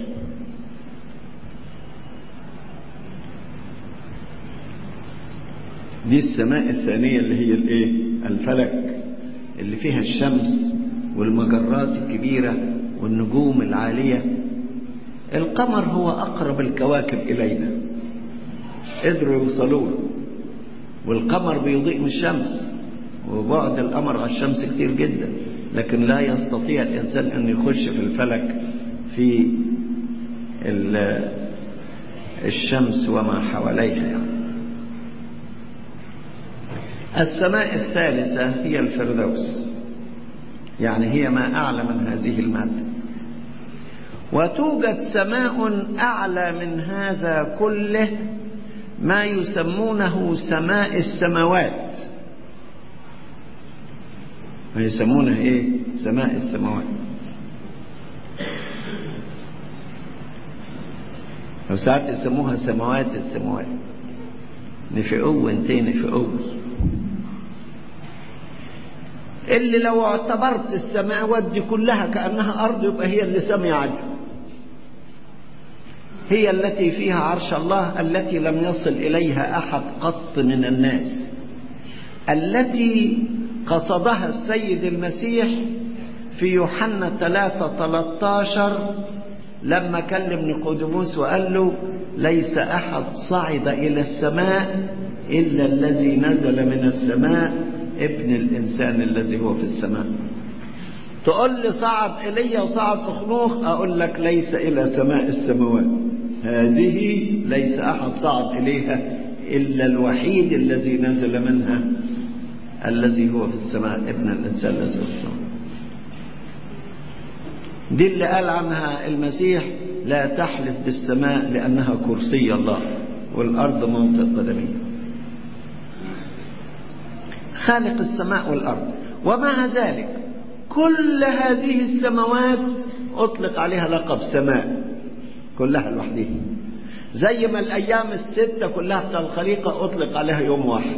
دي السماء الثانية اللي هي الايه الفلك اللي فيها الشمس والمجرات الكبيرة والنجوم العالية القمر هو أقرب الكواكب إلينا قدروا يوصلوا له والقمر بيضيء من الشمس وبعد القمر على الشمس كتير جدا لكن لا يستطيع الإنسان أن يخش في الفلك في الشمس وما حواليها يعني السماء الثالثة هي الفردوس يعني هي ما أعلى من هذه المادة وتوجد سماء أعلى من هذا كله ما يسمونه سماء السماوات ما يسمونها ايه سماء السماوات لو ساعات يسموها سماوات السماوات نفقوا انتين نفقوا اللي لو اعتبرت السماوات دي كلها كأنها أرض يبقى هي اللي سمي عنها هي التي فيها عرش الله التي لم يصل إليها أحد قط من الناس التي قصدها السيد المسيح في يوحنا 3 13 لما كلم نيقوديموس وقال له ليس أحد صعد إلى السماء إلا الذي نزل من السماء ابن الإنسان الذي هو في السماء تقول لي صعد إلي وصعد أخنوخ أقول لك ليس إلى سماء السماوات هذه ليس أحد صعد إليها إلا الوحيد الذي نزل منها الذي هو في السماء ابن الإنسان الذي هو في السماء دي اللي قال عنها المسيح لا تحلف بالسماء لأنها كرسي الله والأرض موطئ قدميه خالق السماء والأرض ومع ذلك كل هذه السماوات أطلق عليها لقب سماء كلها لوحدها زي ما الأيام الستة كلها بتاع الخليقة أطلق عليها يوم واحد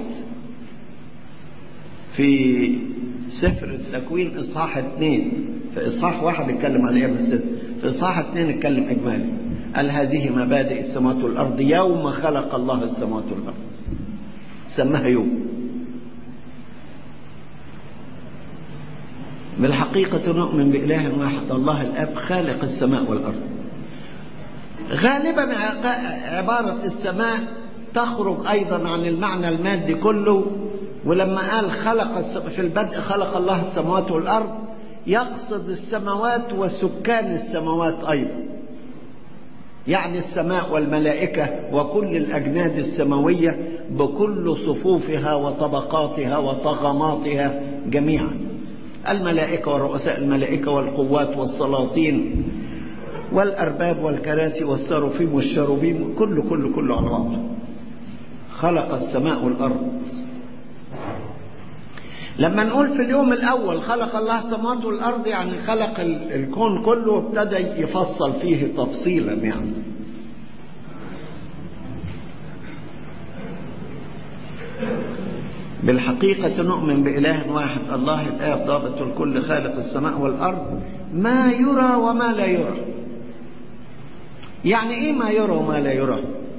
في سفر التكوين إصحاح اثنين في إصحاح واحد اتكلم على الأيام الستة في إصحاح اثنين اتكلم إجمالي قال هذه مبادئ السماوات والأرض يوم خلق الله السماوات والأرض سماها يوم بالحقيقة نؤمن بإله واحد الله الأب خالق السماء والأرض غالبا عبارة السماء تخرج أيضا عن المعنى المادي كله ولما قال خلق في البدء خلق الله السماوات والأرض يقصد السماوات وسكان السماوات أيضا يعني السماء والملائكة وكل الأجناد السماوية بكل صفوفها وطبقاتها وطغماتها جميعا الملائكة ورؤساء الملائكة والقوات والسلاطين والأرباب والكراسي والسرافيم والشروبيم كله كله كله على بعضه خلق السماء والأرض لما نقول في اليوم الأول خلق الله السماوات والأرض يعني خلق الكون كله وابتدى يفصل فيه تفصيلا يعني بالحقيقة نؤمن بإله واحد الله الآب ضابط الكل خالق السماء والأرض ما يرى وما لا يرى يعني إيه ما يرى وما لا يرى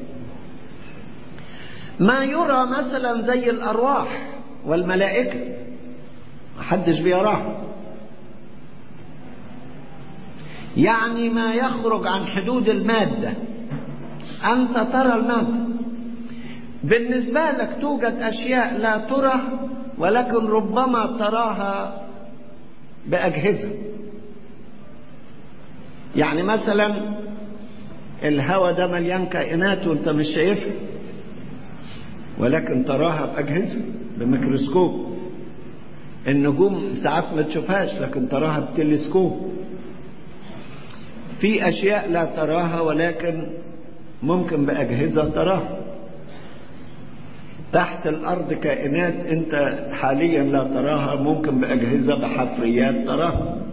ما يرى مثلا زي الأرواح والملائكة محدش بيراها يعني ما يخرج عن حدود المادة أنت ترى المادة بالنسبة لك توجد أشياء لا ترى ولكن ربما تراها بأجهزة يعني مثلا الهواء ده مليان كائنات وانت مش شايفها ولكن تراها بأجهزة بميكروسكوب النجوم ساعات ما تشوفهاش لكن تراها بتلسكوب في أشياء لا تراها ولكن ممكن بأجهزة تراها تحت الأرض كائنات أنت حاليا لا تراها ممكن بأجهزة بحفريات تراها